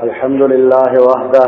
الحمد لله وحده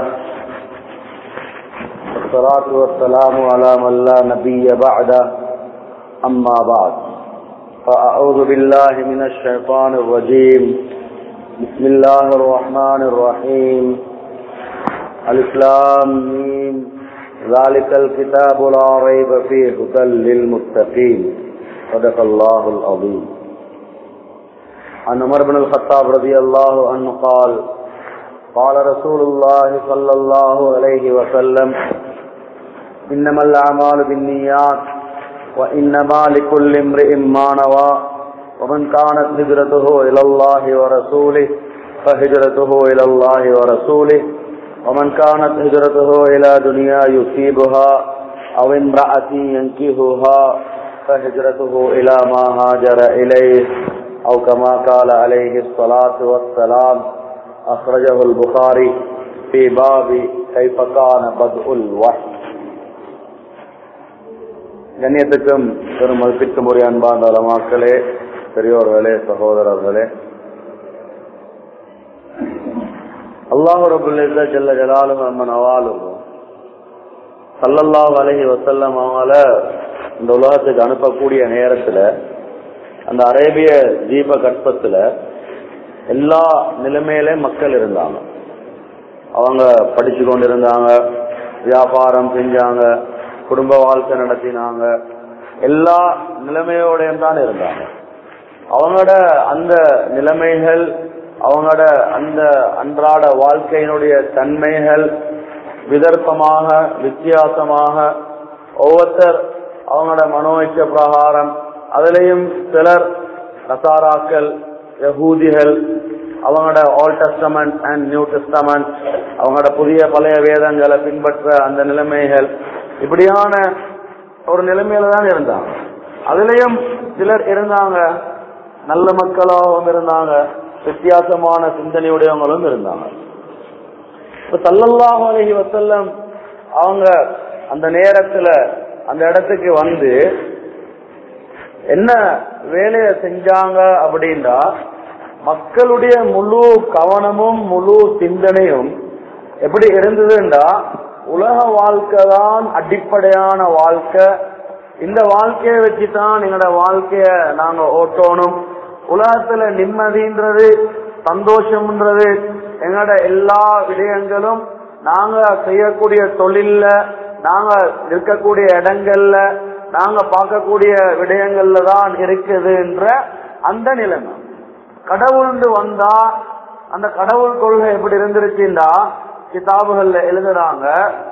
والصلاة والسلام على من لا نبي بعده أما بعد فأعوذ بالله من الشيطان الرجيم بسم الله الرحمن الرحيم الإسلام ميم ذلك الكتاب لا ريب فيه هدى للمتقين صدق الله العظيم عن عمر بن الخطاب رضي الله عنه قال قال رسول الله صلى الله عليه وسلم إنما الأعمال بالنيات وإنما لكل امرئ ما نوى ومن كانت هجرته إلى الله ورسوله فهجرته إلى الله ورسوله ومن كانت هجرته إلى دنيا يصيبها أو امرأة ينكهها فهجرته إلى ما هاجر إليه أو كما قال عليه الصلاة والسلام أخرجه البخاري في باب كيف كان بدء الوحي கண்ணியத்துக்கும் பெரும் மதிப்பிற்கும் ஒரு அன்பார்ந்த அளமாக்களே பெரியோர்களே சகோதரர்களே அல்லாஹு ரபுல்ல ஜல்ல ஜலாலும் நம்ம நவாலும் சல்லல்லாஹ் அலஹி வசல்லம் அவங்கள இந்த உலகத்துக்கு அனுப்பக்கூடிய நேரத்துல அந்த அரேபிய தீப கற்பத்துல எல்லா நிலைமையில மக்கள் இருந்தாங்க அவங்க படிச்சு கொண்டு இருந்தாங்க வியாபாரம் செஞ்சாங்க குடும்ப வாழ்க்கை நடத்தினாங்க எல்லா நிலைமையோடையும் தான் இருந்தாங்க அவங்களோட அந்த நிலைமைகள் அவங்களோட அந்த அன்றாட வாழ்க்கையினுடைய தன்மைகள் விதர்ப்பமாக வித்தியாசமாக ஒவ்வொருத்தர் அவங்களோட மனோய்ச்ச பிரகாரம் அதுலேயும் சிலர் நசாராக்கள் யகூதிகள் அவங்களோட old testament and new testament அவங்களோட புதிய பழைய வேதங்களை பின்பற்ற அந்த நிலைமைகள் இப்படியான ஒரு நிலைமையில தான் இருந்தாங்க அதுலயும் சிலர் இருந்தாங்க நல்ல மக்களாகவும் இருந்தாங்க வித்தியாசமான சிந்தனையுடையவங்களும் இருந்தாங்க இப்ப சல்லல்லாஹு அலஹி வசல்லம் அவங்க அந்த நேரத்துல அந்த இடத்துக்கு வந்து என்ன வேலையை செஞ்சாங்க அப்படின்னா மக்களுடைய முழு கவனமும் முழு சிந்தனையும் எப்படி இருந்ததுண்டா உலக வாழ்க்கை தான் அடிப்படையான வாழ்க்கை இந்த வாழ்க்கையை வச்சுதான் எங்களோட வாழ்க்கைய நாங்க ஓட்டணும் உலகத்துல நிம்மதின்றது சந்தோஷம்ன்றது எங்களோட எல்லா விடயங்களும் நாங்க செய்யக்கூடிய தொழில்ல நாங்க இருக்கக்கூடிய இடங்கள்ல நாங்க பார்க்கக்கூடிய விடயங்கள்ல தான் இருக்குதுன்ற அந்த நிலைமை கடவுள் வந்தா அந்த கடவுள் கொள்கை எப்படி இருந்துருச்சுண்டா கிதாபுகள்ல எழுதுறாங்க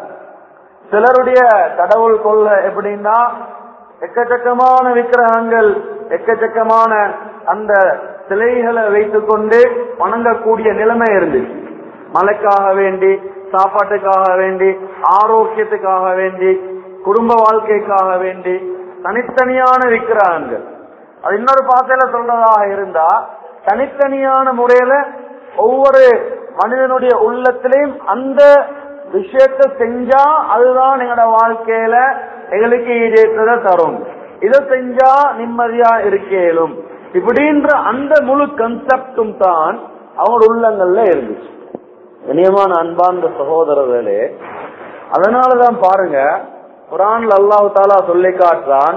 சிலருடைய கடவுள் கொள்கை எப்படின்னா எக்கச்சக்கமான விக்கிரகங்கள் எக்கச்சக்கமான அந்த சிலைகளை வைத்துக்கொண்டு வணங்கக்கூடிய நிலைமை இருந்துச்சு மழைக்காக வேண்டி சாப்பாட்டுக்காக வேண்டி ஆரோக்கியத்துக்காக வேண்டி குடும்ப வாழ்க்கைக்காக வேண்டி தனித்தனியான விக்கிரகங்கள் அது இன்னொரு பாத்தையில சொல்றதாக இருந்தா தனித்தனியான முறையில ஒவ்வொரு மனிதனுடைய உள்ளத்திலையும் அந்த விஷயத்த செஞ்சா அதுதான் எங்களோட வாழ்க்கையில எங்களுக்கு ஈடேற்றத தரும் இதை செஞ்சா நிம்மதியா இருக்கேலும் இப்படின்ற அந்த முழு கன்செப்டும் தான் அவங்க உள்ளங்கள்ல இருந்துச்சு இனியமான அன்பார்ந்த சகோதரர்களே அதனாலதான் பாருங்க குரான்ல அல்லாஹு தாலா சொல்லி காட்டுறான்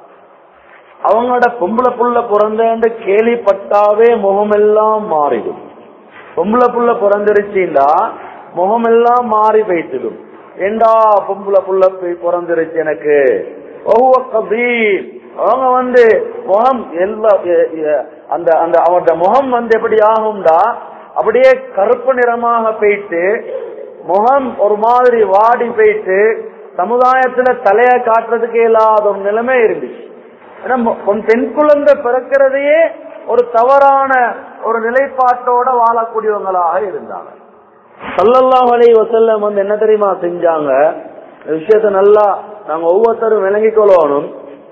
அவங்களோட பொம்பளை புள்ள பிறந்தேன்னு கேள்விப்பட்டாவே முகமெல்லாம் மாறிடும் பொம்பளை புள்ள பிறந்திருச்சுண்டா முகமெல்லாம் மாறி போய்த்திடும் ஏண்டா பொம்பளை புள்ள பிறந்திருச்சு எனக்கு ஒவ்வொரு கபீர் அவங்க வந்து முகம் எல்லா அந்த அந்த அவனோட முகம் வந்து எப்படி ஆகும்டா அப்படியே கருப்பு நிறமாக போயிட்டு முகம் ஒரு மாதிரி வாடி போயிட்டு சமுதாயத்துல தலைய காட்டுறதுக்கு இல்லாத ஒரு நிலைமை இருந்துச்சு பெண் குழந்தை பிறக்கிறதையே ஒரு தவறான ஒரு நிலைப்பாட்டோட வாழக்கூடியவங்களாக இருந்தாங்க சல்லல்லா அலி வசல்லம் வந்து என்ன தெரியுமா செஞ்சாங்க இந்த விஷயத்த நல்லா நாங்க ஒவ்வொருத்தரும் விளங்கிக் கொள்ளணும்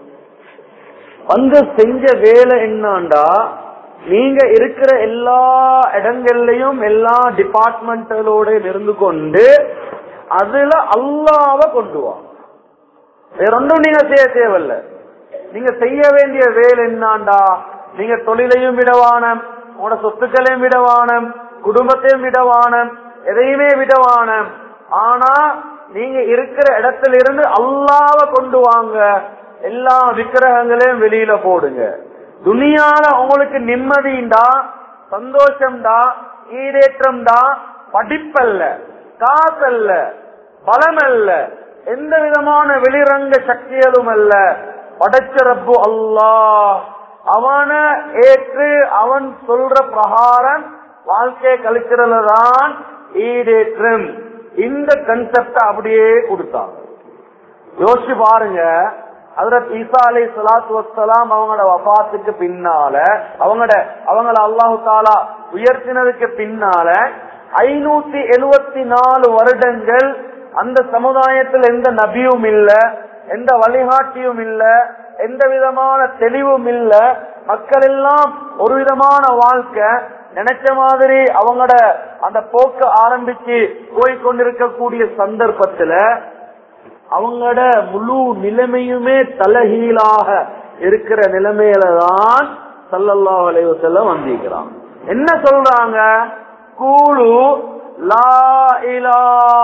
வந்து செஞ்ச வேலை என்னாண்டா நீங்க இருக்கிற எல்லா இடங்கள்லயும் எல்லா டிபார்ட்மெண்டலோட இருந்து கொண்டு அதுல அல்லாவ கொண்டு வா வேற ஒன்றும் நீங்க செய்ய தேவையில்ல நீங்க செய்ய வேண்டிய வேலை என்னாண்டா நீங்க தொழிலையும் விடவானம் உங்களோட சொத்துக்களையும் விடவானம் குடும்பத்தையும் விடவானம் எதையுமே விடவானம் ஆனா நீங்க இருக்கிற இடத்துல இருந்து அல்லாவ கொண்டு வாங்க எல்லா விக்கிரகங்களையும் வெளியில போடுங்க துனியால உங்களுக்கு நிம்மதிண்டா சந்தோஷம்டா ஈடேற்றம்டா படிப்பல்ல காசல்ல பலமல்ல எந்த விதமான வெளிரங்க சக்திகளும் அல்ல படைச்ச ரப்பு அல்லாஹ் அவன ஏற்று அவன் சொல்ற பிரகாரம் வாழ்க்கையை கழிக்கிறதுதான் ஈடேற்றம் இந்த கன்செப்ட அப்படியே கொடுத்தாங்க யோசிச்சு பாருங்க ஹதரத் ஈசா அலை சலாத்து வசலாம் அவங்களோட வபாத்துக்கு பின்னால அவங்களோட அவங்கள அல்லாஹு தாலா உயர்த்தினதுக்கு பின்னால ஐநூத்தி எழுவத்தி நாலு வருடங்கள் அந்த சமுதாயத்தில் எந்த நபியும் இல்ல எந்த வழிகாட்டியும் இல்ல எந்த விதமான தெளிவும் இல்ல மக்கள் எல்லாம் ஒரு விதமான வாழ்க்கை நினைச்ச மாதிரி அவங்களோட அந்த போக்க ஆரம்பிச்சு போய்கொண்டிருக்கக்கூடிய சந்தர்ப்பத்துல அவங்களோட முழு நிலைமையுமே தலகீழாக இருக்கிற நிலைமையில தான் சல்லல்லா அலைவசல்ல வந்திருக்கிறான் என்ன சொல்றாங்க கூழு லா இலா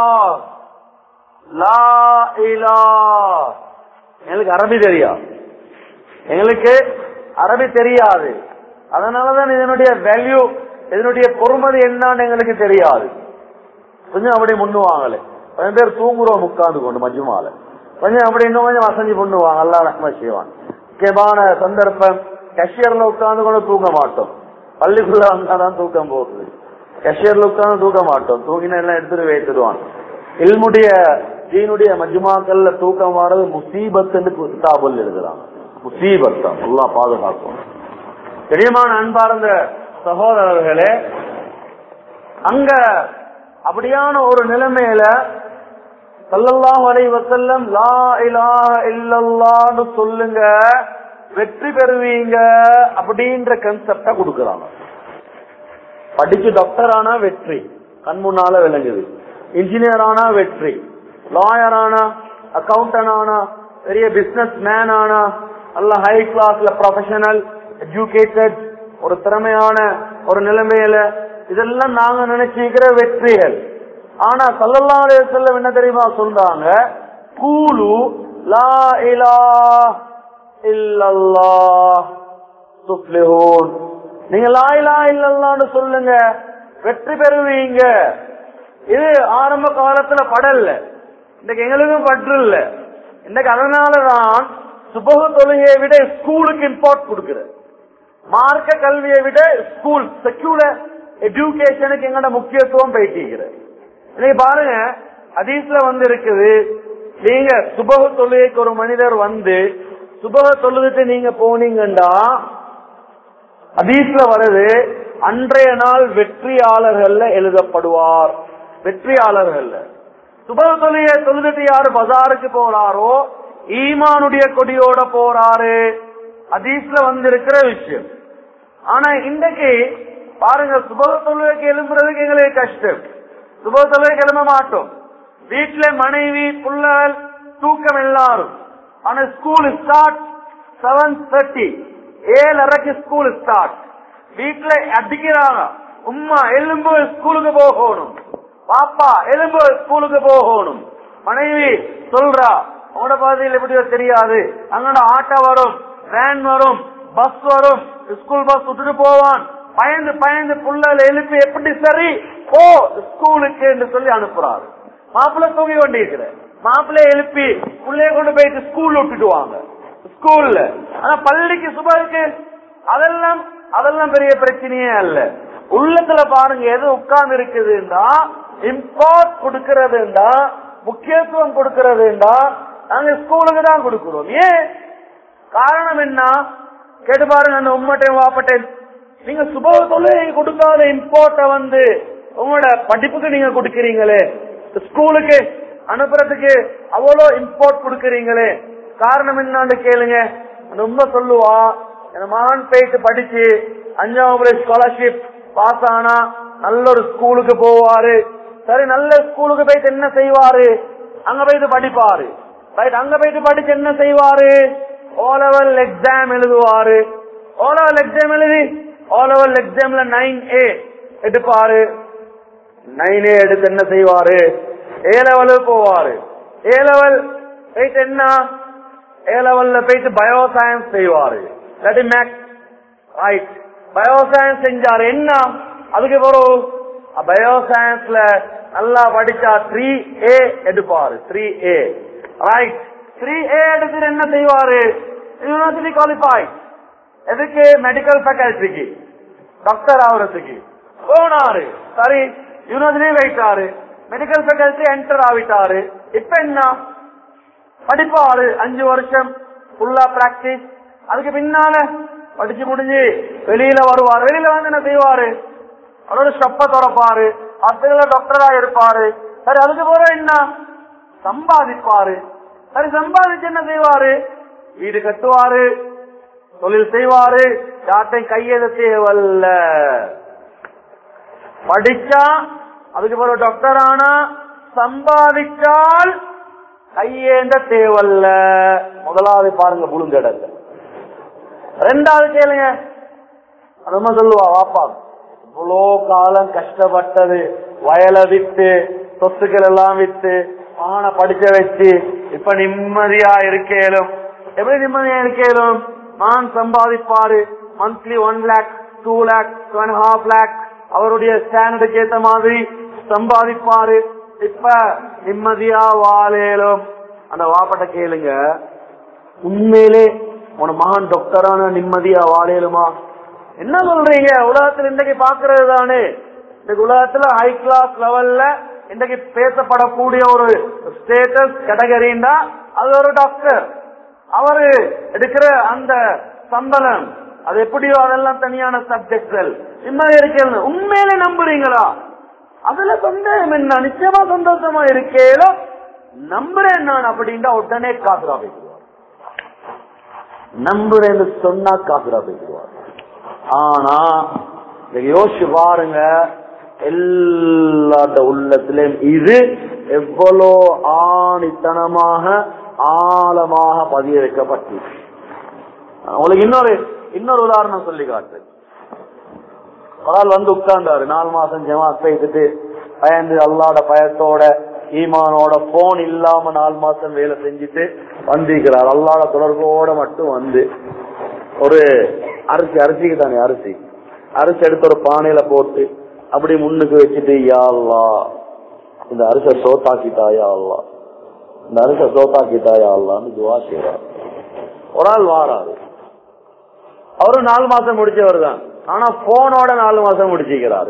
லா இலா எங்களுக்கு அரபி தெரியாது எங்களுக்கு அரபி தெரியாது அதனாலதான் இதனுடைய வேல்யூ இதனுடைய பொறுமதி என்னன்னு எங்களுக்கு தெரியாது கொஞ்சம் அப்படி முன்னுவாங்களே கொஞ்சம் பேர் தூங்குறோம் உட்கார்ந்து கொண்டு மஜ்மால கொஞ்சம் அப்படி இன்னும் கொஞ்சம் வசதி பண்ணுவாங்க அல்லா ரஹ்ம செய்வான் முக்கியமான சந்தர்ப்பம் கஷியர்ல உட்கார்ந்து கொண்டு தூங்க மாட்டோம் பள்ளிக்குள்ள வந்தாதான் தூக்கம் போகுது கஷியர்ல உட்கார்ந்து தூக்க மாட்டோம் தூங்கின எல்லாம் எடுத்துட்டு வைத்துடுவான் இல்முடைய தீனுடைய மஜ்மாக்கள்ல தூக்கம் வர்றது முசீபத்துன்னு கிதாபுல் எழுதுறாங்க முசீபத்தம் எல்லாம் பாதுகாக்கும் தெரியுமான அன்பார்ந்த சகோதரர்களே அங்க அப்படியான ஒரு நிலைமையில சல்லல்லாஹு அலைஹி வஸல்லம் லா இலாஹ இல்லல்லாஹ்னு சொல்லுங்க வெற்றி பெறுவீங்க அப்படின்ற கன்செப்ட கொடுக்கறாங்க படிச்சு டாக்டர் ஆனா வெற்றி கண் முன்னால விளங்குது இன்ஜினியர் ஆனா வெற்றி லாயர் ஆனா அக்கௌண்டன்ட் ஆனா பெரிய பிசினஸ் மேன் ஆனா நல்ல ஹை கிளாஸ்ல ப்ரொஃபஷனல் எஜுகேட்டட் ஒரு திறமையான ஒரு நிலைமையில இதெல்லாம் நாங்க நினைச்சிக்கிற வெற்றிகள் ஆனா சல்லல்லா செல்லம் என்ன தெரியுமா சொல்றாங்க கூலு லா இலா இல்லல்லா துப்ளிஹூன் நீங்க லா இலா இல்லல்லான்னு சொல்லுங்க வெற்றி பெறுவீங்க இது ஆரம்ப காலத்துல படல இன்னைக்கு எங்களுக்கும் பற்று இல்ல இன்னைக்கு அதனாலதான் சுபக தொழுகையை விட ஸ்கூலுக்கு இம்பார்ட் கொடுக்குற மார்க்க கல்வியை விட ஸ்கூல் செக்யூலர் எஜுகேஷனுக்கு எங்கட முக்கியத்துவம் போயிட்டு இன்னைக்கு பாருங்க அதீஸ்ல வந்து இருக்குது நீங்க சுபக தொழுகைக்கு ஒரு மனிதர் வந்து சுபக தொழுதுட்டு நீங்க போனீங்கண்டா அதீஸ்ல வருது அன்றைய நாள் வெற்றியாளர்கள்ல எழுதப்படுவார் வெற்றியாளர்கள்ல சுபக தொழுகையை தொழுதுட்டு யாரு பஜாருக்கு போறாரோ ஈமானுடைய கொடியோட போறாரு அதீஸ்ல வந்திருக்கிற விஷயம் ஆனா இன்றைக்கு பாருங்க சுபக தொழுகைக்கு எழும்புறதுக்கு எங்களுக்கு கஷ்டம் சுபக தொழுகைக்கு எழும்ப மாட்டோம் வீட்டுல மனைவி புள்ளல் தூக்கம் எல்லாரும் ஆனா ஸ்கூல் ஸ்டார்ட் செவன் தேர்ட்டி ஏழரைக்கு ஸ்கூல் ஸ்டார்ட் வீட்டுல அடிக்கிறாங்க உம்மா எலும்பு ஸ்கூலுக்கு போகணும் பாப்பா எலும்பு ஸ்கூலுக்கு போகணும் மனைவி சொல்றா உங்களோட பகுதியில் எப்படியோ தெரியாது அங்கோட ஆட்டோ வரும் வேன் வரும் பஸ் வரும் ஸ்கூல் பஸ் விட்டுட்டு போவான் பயந்து பயந்து புள்ளல எழுப்பி எப்படி சரி ஓ ஸ்கூலுக்கு என்று சொல்லி அனுப்புறாரு மாப்பிள்ள தூங்கி கொண்டிருக்கிற மாப்பிள்ளை எழுப்பி புள்ளைய கொண்டு போயிட்டு ஸ்கூல் விட்டுடுவாங்க ஸ்கூல்ல ஆனா பள்ளிக்கு சுபருக்கு அதெல்லாம் அதெல்லாம் பெரிய பிரச்சனையே அல்ல உள்ளத்துல பாருங்க எது உட்கார்ந்து இருக்குதுண்டா இம்பார்ட் கொடுக்கறதுண்டா முக்கியத்துவம் கொடுக்கறதுண்டா நாங்க ஸ்கூலுக்கு தான் கொடுக்கிறோம் ஏன் காரணம் என்ன கேட்டு பாருங்க அந்த உம்மட்டையும் வாப்பட்டேன் நீங்க சுப தொழிலை கொடுக்காத இம்போர்ட்ட வந்து உங்களோட படிப்புக்கு நீங்க கொடுக்கறீங்களே ஸ்கூலுக்கு அனுப்புறதுக்கு அவ்வளோ இம்போர்ட் கொடுக்கறீங்களே காரணம் என்னன்னு கேளுங்க அந்த உண்மை சொல்லுவா என் மகன் போயிட்டு படிச்சு அஞ்சாம் ஸ்காலர்ஷிப் பாஸ் ஆனா நல்ல ஒரு ஸ்கூலுக்கு போவாரு சரி நல்ல ஸ்கூலுக்கு போயிட்டு என்ன செய்வாரு அங்க போயிட்டு படிப்பாரு ரைட் அங்க போயிட்டு படிச்சு என்ன செய்வாரு ஓ லெவல் எக்ஸாம் எழுதுவாரு ஓ லெவல் எக்ஸாம் எழுதி ஓ லெவல் எக்ஸாம்ல நைன் ஏ எடுப்பாரு நைனே எடுத்து என்ன செய்வாரு ஏ லெவலு போவாரு ஏ லெவல் போயிட்டு என்ன ஏ லெவல்ல போயிட்டு பயோ சயின்ஸ் செய்வாரு இல்லாட்டி மேக்ஸ் ரைட் பயோ சயின்ஸ் செஞ்சாரு என்ன அதுக்கு பிறகு பயோ சயின்ஸ்ல நல்லா படிச்சா த்ரீ ஏ எடுப்பாரு three A right three A எடுத்துட்டு என்ன செய்வாரு யூனிவர்சிட்டி குவாலிஃபை எதுக்கு மெடிக்கல் ஃபேக்கல்டிக்கு டாக்டர் ஆகுறதுக்கு போனாரு சரி யூனிவர்சிட்டி வைத்தாரு மெடிக்கல் ஃபேக்கல்டி என்டர் ஆகிட்டாரு இப்ப என்ன படிப்பாரு அஞ்சு வருஷம் ஃபுல்லா பிராக்டிஸ் அதுக்கு பின்னால படிச்சு முடிஞ்சு வெளியில வருவார் வெளியில வந்து என்ன செய்வாரு அவரோட ஸ்டெப்ப திறப்பாரு ஹாஸ்பிட்டல்ல டாக்டரா இருப்பாரு சரி அதுக்கு போற என்ன சம்பாதிப்பாரு சரி சம்பாதிச்சு என்ன செய்வாரு வீடு கட்டுவாரு தொழில் செய்வாரு யார்ட்டையும் கையெழு தேவல்ல படிச்சா அதுக்கு பிறகு டாக்டர் ஆனா சம்பாதிச்சால் கையேந்த தேவல்ல முதலாவது பாருங்க புழுங்கடங்க ரெண்டாவது கேளுங்க அதுமா சொல்லுவா வாப்பா இவ்வளோ காலம் கஷ்டப்பட்டது வயலை வித்து சொத்துக்கள் எல்லாம் வித்து ஆன படிச்ச வச்சு இப்ப நிம்மதியா இருக்கேலும் எப்படி நிம்மதியா இருக்கேலும் நான் சம்பாதிப்பாரு monthly one lakh two lakh two and half lakh அவருடைய ஸ்டாண்டர்டுக்கு ஏத்த மாதிரி சம்பாதிப்பாரு இப்ப நிம்மதியா வாழேலும் அந்த வாப்பட்ட கேளுங்க உண்மையிலே உன மகன் டாக்டரான நிம்மதியா வாழேலுமா என்ன சொல்றீங்க உலகத்துல இன்றைக்கு பாக்குறது தானே இந்த உலகத்துல ஹை கிளாஸ் லெவல்ல இன்றைக்கு பேசப்படக்கூடிய ஒரு ஸ்டேட்டஸ் கேட்டகரின்னா அது ஒரு டாக்டர் அவரு எடுக்கிற அந்த சம்பளம் அது எப்படியோ அதெல்லாம் தனியான சப்ஜெக்ட்கள் நிம்மதி இருக்கேன் உண்மையில நம்புறீங்களா அதுல சந்தேகம் என்ன நிச்சயமா சந்தோஷமா இருக்கேலோ நம்புறேன் நான் அப்படின்னா உடனே காசுரா போய்க்குவார் நம்புறேன்னு சொன்னா காசுரா போய்க்குவார் ஆனா இதை யோசிச்சு பாருங்க எல்லாத்த உள்ளத்திலும் இது எவ்வளோ ஆணித்தனமாக ஆழமாக பதிய வைக்கப்பட்டு உங்களுக்கு இன்னொரு இன்னொரு உதாரணம் சொல்லி காட்டு ஒரு ஆள் வந்து உட்கார்ந்தாரு நாலு மாசம் ஜமாத் செய்துட்டு பயந்து அல்லாட பயத்தோட ஈமானோட போன் இல்லாம நாலு மாசம் வேலை செஞ்சுட்டு வந்திருக்கிறார் அல்லாட தொடர்போட மட்டும் வந்து ஒரு அரிசி அரிசிக்கு தானே அரிசி அரிசி எடுத்து ஒரு பானையில போட்டு அப்படி முன்னுக்கு வச்சுட்டு யா அல்லா இந்த அரிச சோத்தாக்கிட்டாயா அல்லா இந்த அரிச சோத்தாக்கிட்டாயா அல்லான்னு துவா செய்வார் ஒரு ஆள் வாராரு அவரு நாலு மாசம் முடிச்சவர் தான் ஆனா போனோட நாலு மாசம் முடிச்சுக்கிறாரு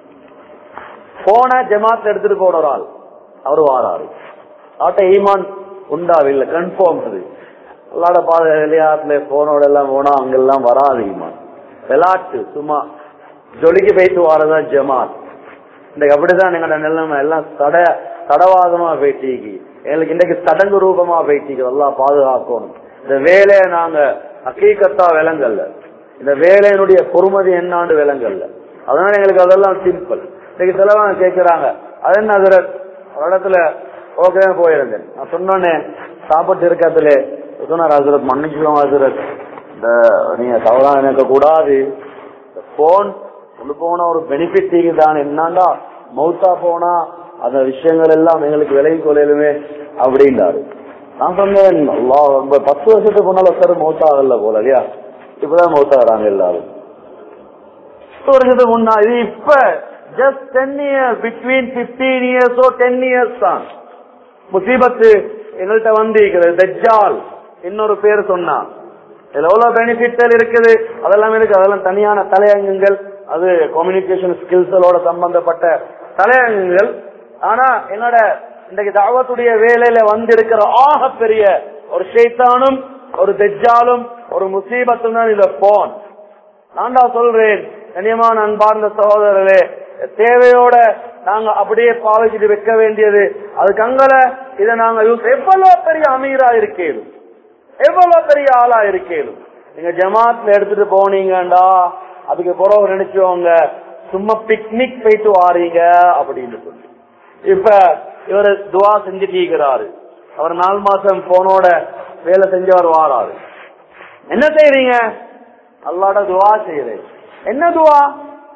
போன ஜமாத் எடுத்துட்டு போன ஒரு ஆள் அவரு வாராரு ஆட்ட ஈமான் உண்டாவில்லை கன்ஃபார்ம் அது அல்லாட பாத விளையாட்டுல போனோட எல்லாம் போனா அங்கெல்லாம் வராது ஈமான் விளையாட்டு சும்மா ஜொலிக்கு போயிட்டு வாரதான் ஜமாத் இந்த அப்படிதான் எங்களோட நிலைமை எல்லாம் தட தடவாதமா போயிட்டீங்க எங்களுக்கு இன்றைக்கு சடங்கு ரூபமா போயிட்டீங்க எல்லாம் பாதுகாக்கணும் இந்த வேலையை நாங்க ஹக்கீக்கத்தா விலங்கல்ல இந்த வேலையினுடைய பொறுமதி என்னாண்டு விலங்கல்ல அதனால எங்களுக்கு அதெல்லாம் சிம்பிள் இன்னைக்கு சிலவங்க கேட்கிறாங்க அது என்ன அதிரத் ஒரு இடத்துல ஓகே போயிருந்தேன் நான் சொன்னோன்னே சாப்பிட்டு இருக்கிறதுல சொன்னார் ஹசரத் மன்னிச்சுக்கோங்க ஹசரத் இந்த நீங்க தவறா நினைக்க கூடாது போன் கொண்டு போன ஒரு பெனிஃபிட் தான் என்னண்டா மௌத்தா போனா அந்த விஷயங்கள் எல்லாம் எங்களுக்கு விலகி கொள்ளையிலுமே அப்படின்னாரு நான் சொன்னேன் அல்லாஹ் ரொம்ப பத்து வருஷத்துக்கு முன்னால சார் மௌத்தா ஆகல போல இல்லையா இப்பதான் மௌத்தா வராங்க எல்லாரும் பத்து வருஷத்துக்கு முன்னா இது இப்ப just ten years between fifteen இயர்ஸோ டென் இயர்ஸ் தான் முசீபத்து எங்கள்கிட்ட வந்து இருக்கிறது தஜ்ஜால் இன்னொரு பேர் சொன்னா இதுல எவ்வளவு பெனிஃபிட்கள் இருக்குது அதெல்லாம் இருக்கு அதெல்லாம் தனியான தலையங்கங்கள் அது கம்யூனிகேஷன் ஸ்கில்ஸோட சம்பந்தப்பட்ட தலையங்கங்கள் ஆனா என்னோட இன்றைக்கு தாவத்துடைய வேலையில வந்து இருக்கிற ஆக பெரிய ஒரு ஷைத்தானும் ஒரு தெஜ்ஜாலும் ஒரு முசீபத்தும் தான் இந்த போன் நான் தான் சொல்றேன் கனியமான அன்பார்ந்த சகோதரர்களே தேவையோட நாங்க அப்படியே பாவிச்சுட்டு வைக்க வேண்டியது அதுக்கு அங்கல இதை நாங்க யூஸ் எவ்வளவு பெரிய அமீரா இருக்கேனும் எவ்வளவு பெரிய ஆளா இருக்கேனும் நீங்க ஜமாத்ல எடுத்துட்டு போனீங்கடா அதுக்கு பிறகு நினைச்சுவாங்க சும்மா பிக்னிக் போயிட்டு வாரீங்க அப்படின்னு சொல்லி இப்ப இவர் துவா செஞ்சுட்டு இருக்கிறாரு அவர் நாலு மாசம் போனோட வேலை செஞ்சவர் வாராரு என்ன செய்யறீங்க அல்லாட துவா செய்யறேன் என்ன துவா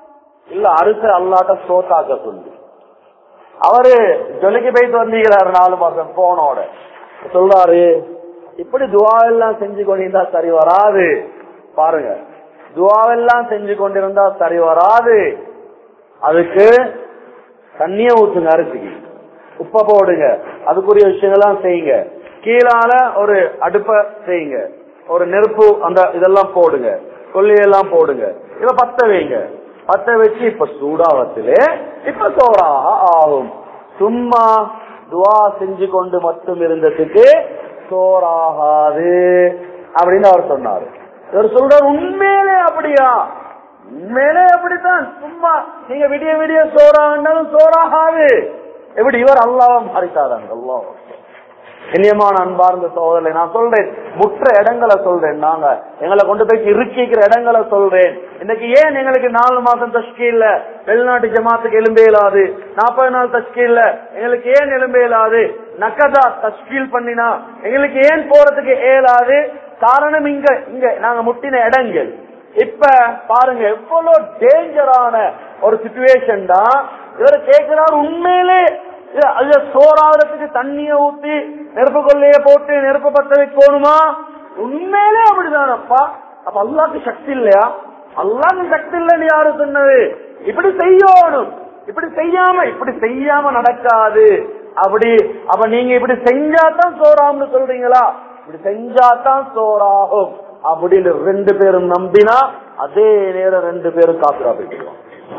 இல்ல அரிச அல்லாட்ட சோத்தாக்க சொல்லு அவரு ஜொலிக்கு போயிட்டு வந்தீங்கிறாரு நாலு மாசம் போனோட சொல்றாரு இப்படி துவாவெல்லாம் செஞ்சு கொண்டிருந்தா சரி வராது பாருங்க துவாவெல்லாம் செஞ்சு கொண்டிருந்தா சரி வராது அதுக்கு தண்ணிய ஊத்துங்க அரிசிக்கு உப்ப போடுங்க அதுக்குரிய விஷயங்கள்லாம் செய்யுங்க கீழால ஒரு அடுப்ப செய்யுங்க ஒரு நெருப்பு அந்த இதெல்லாம் போடுங்க கொல்லியெல்லாம் போடுங்க இத பத்த வைங்க பத்த வச்சு இப்ப சூடாவத்திலே இப்ப சோறாக ஆகும் சும்மா துவா செஞ்சு கொண்டு மட்டும் இருந்ததுக்கு சோறாகாது அப்படின்னு அவர் சொன்னாரு இவர் சொல்றாரு உண்மையிலே அப்படியா உண்மையிலே அப்படித்தான் சும்மா நீங்க விடிய விடிய சோறாண்டாலும் சோறாகாது எப்படி இவர் அல்லாவும் மாறித்தாராங்க அல்லாஹ் கண்ணியமான அன்பார்ந்த சோதனை நான் சொல்றேன் முற்ற இடங்களை சொல்றேன் நாங்க எங்களை கொண்டு போய் இருக்கிக்கிற இடங்களை சொல்றேன் இன்னைக்கு ஏன் எங்களுக்கு நாலு மாசம் தஷ்கீல்ல வெளிநாட்டு ஜமாத்துக்கு எலும்பே இல்லாது நாற்பது நாள் தஷ்கீல்ல எங்களுக்கு ஏன் எலும்பே இல்லாது நக்கதா தஷ்கீல் பண்ணினா எங்களுக்கு ஏன் போறதுக்கு இயலாது காரணம் இங்க இங்க நாங்க முட்டின இடங்கள் இப்ப பாருங்க எவ்வளவு டேஞ்சரான ஒரு சுச்சுவேஷன் தான் இவர் கேட்கிறார் உண்மையிலே இது அது சோறாகிறதுக்கு தண்ணிய ஊத்தி நெருப்பு கொள்ளைய போட்டு நெருப்பு பத்த வைக்கணுமா உண்மையிலே அப்படிதானப்பா அப்ப அல்லாக்கு சக்தி இல்லையா அல்லாக்கு சக்தி இல்லைன்னு யாரு சொன்னது இப்படி செய்யணும் இப்படி செய்யாம இப்படி செய்யாம நடக்காது அப்படி அப்ப நீங்க இப்படி செஞ்சாதான் சோறாம்னு சொல்றீங்களா இப்படி செஞ்சாதான் சோறாகும் அப்படின்னு ரெண்டு பேரும் நம்பினா அதே நேரம் ரெண்டு பேரும் காப்பிரா போயிடுவாங்க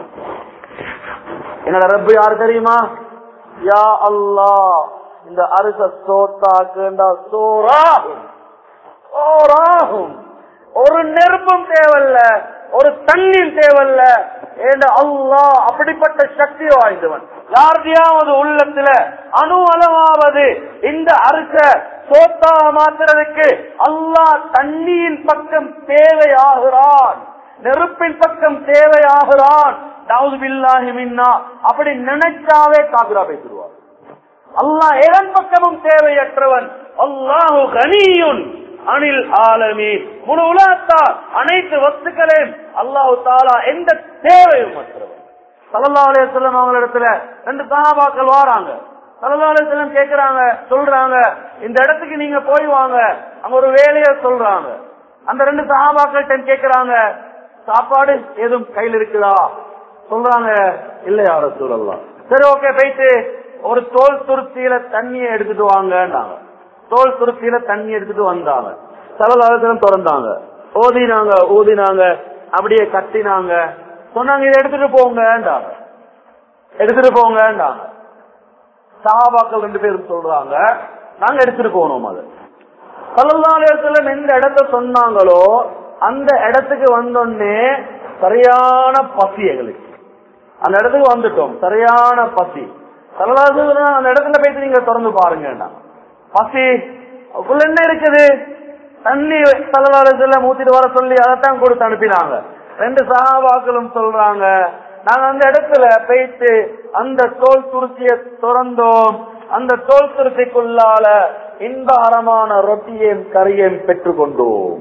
என்னோட ரப்பு யாரு தெரியுமா யா அல்லா இந்த அரிச சோத்தாக்குண்டா சோறாகும் சோறாகும் ஒரு நெருப்பும் தேவையில்ல ஒரு தண்ணீர் தேவையில்ல ஏண்ட அல்லா அப்படிப்பட்ட சக்தி வாய்ந்தவன் யாருடையாவது உள்ளத்துல அணு அளவாவது இந்த அரிச சோத்தா மாத்துறதுக்கு அல்லாஹ் தண்ணியின் பக்கம் தேவையாகிறான் நெருப்பின் பக்கம் தேவையாகிறான் அப்படி நினைச்சாவே காபிரா பேசிடுவார் அல்லாஹ் எதன் பக்கமும் தேவையற்றவன் அல்லாஹு கனியுன் அனில் ஆலமி முழு உலகத்தால் அனைத்து வஸ்துக்களையும் அல்லாஹு தாலா எந்த தேவையும் மற்றவன் சல்லா அலையம் அவங்களிடத்துல ரெண்டு சகாபாக்கள் வாராங்க சல்லா அலையம் கேக்குறாங்க சொல்றாங்க இந்த இடத்துக்கு நீங்க போய் வாங்க அங்க ஒரு வேலைய சொல்றாங்க அந்த ரெண்டு சகாபாக்கள்கிட்ட கேக்குறாங்க சாப்பாடு எதுவும் கையில் இருக்குதா சொல்றாங்க இல்ல யார சூழல்லாம் சரி ஓகே போயிட்டு ஒரு தோல் துருத்தியில தண்ணியை எடுத்துட்டு வாங்கன்னாங்க தோல் துருத்தியில தண்ணி எடுத்துட்டு வந்தாங்க சலலாலத்திலும் திறந்தாங்க ஓதினாங்க ஊதினாங்க அப்படியே கத்தினாங்க சொன்னாங்க இதை எடுத்துட்டு போங்கன்றாங்க எடுத்துட்டு போங்கன்றாங்க சஹாபாக்கள் ரெண்டு பேரும் சொல்றாங்க நாங்க எடுத்துட்டு போனோம் அது சலல்லாலயத்துல எந்த இடத்த சொன்னாங்களோ அந்த இடத்துக்கு வந்தோடனே சரியான பசி எங்களுக்கு அந்த இடத்துக்கு வந்துட்டோம் சரியான பசி சலலாசு அந்த இடத்துல போயிட்டு நீங்க திறந்து பாருங்க பசி அதுக்குள்ள என்ன இருக்குது தண்ணி சலலாலத்துல மூத்திட்டு வர சொல்லி அதைத்தான் கொடுத்து அனுப்பினாங்க ரெண்டு சகாபாக்களும் சொல்றாங்க நாங்க அந்த இடத்துல போயிட்டு அந்த தோல் துருத்திய திறந்தோம் அந்த தோல் துருத்திக்குள்ளால இன்பகரமான ரொட்டியையும் கறியையும் பெற்றுக்கொண்டோம்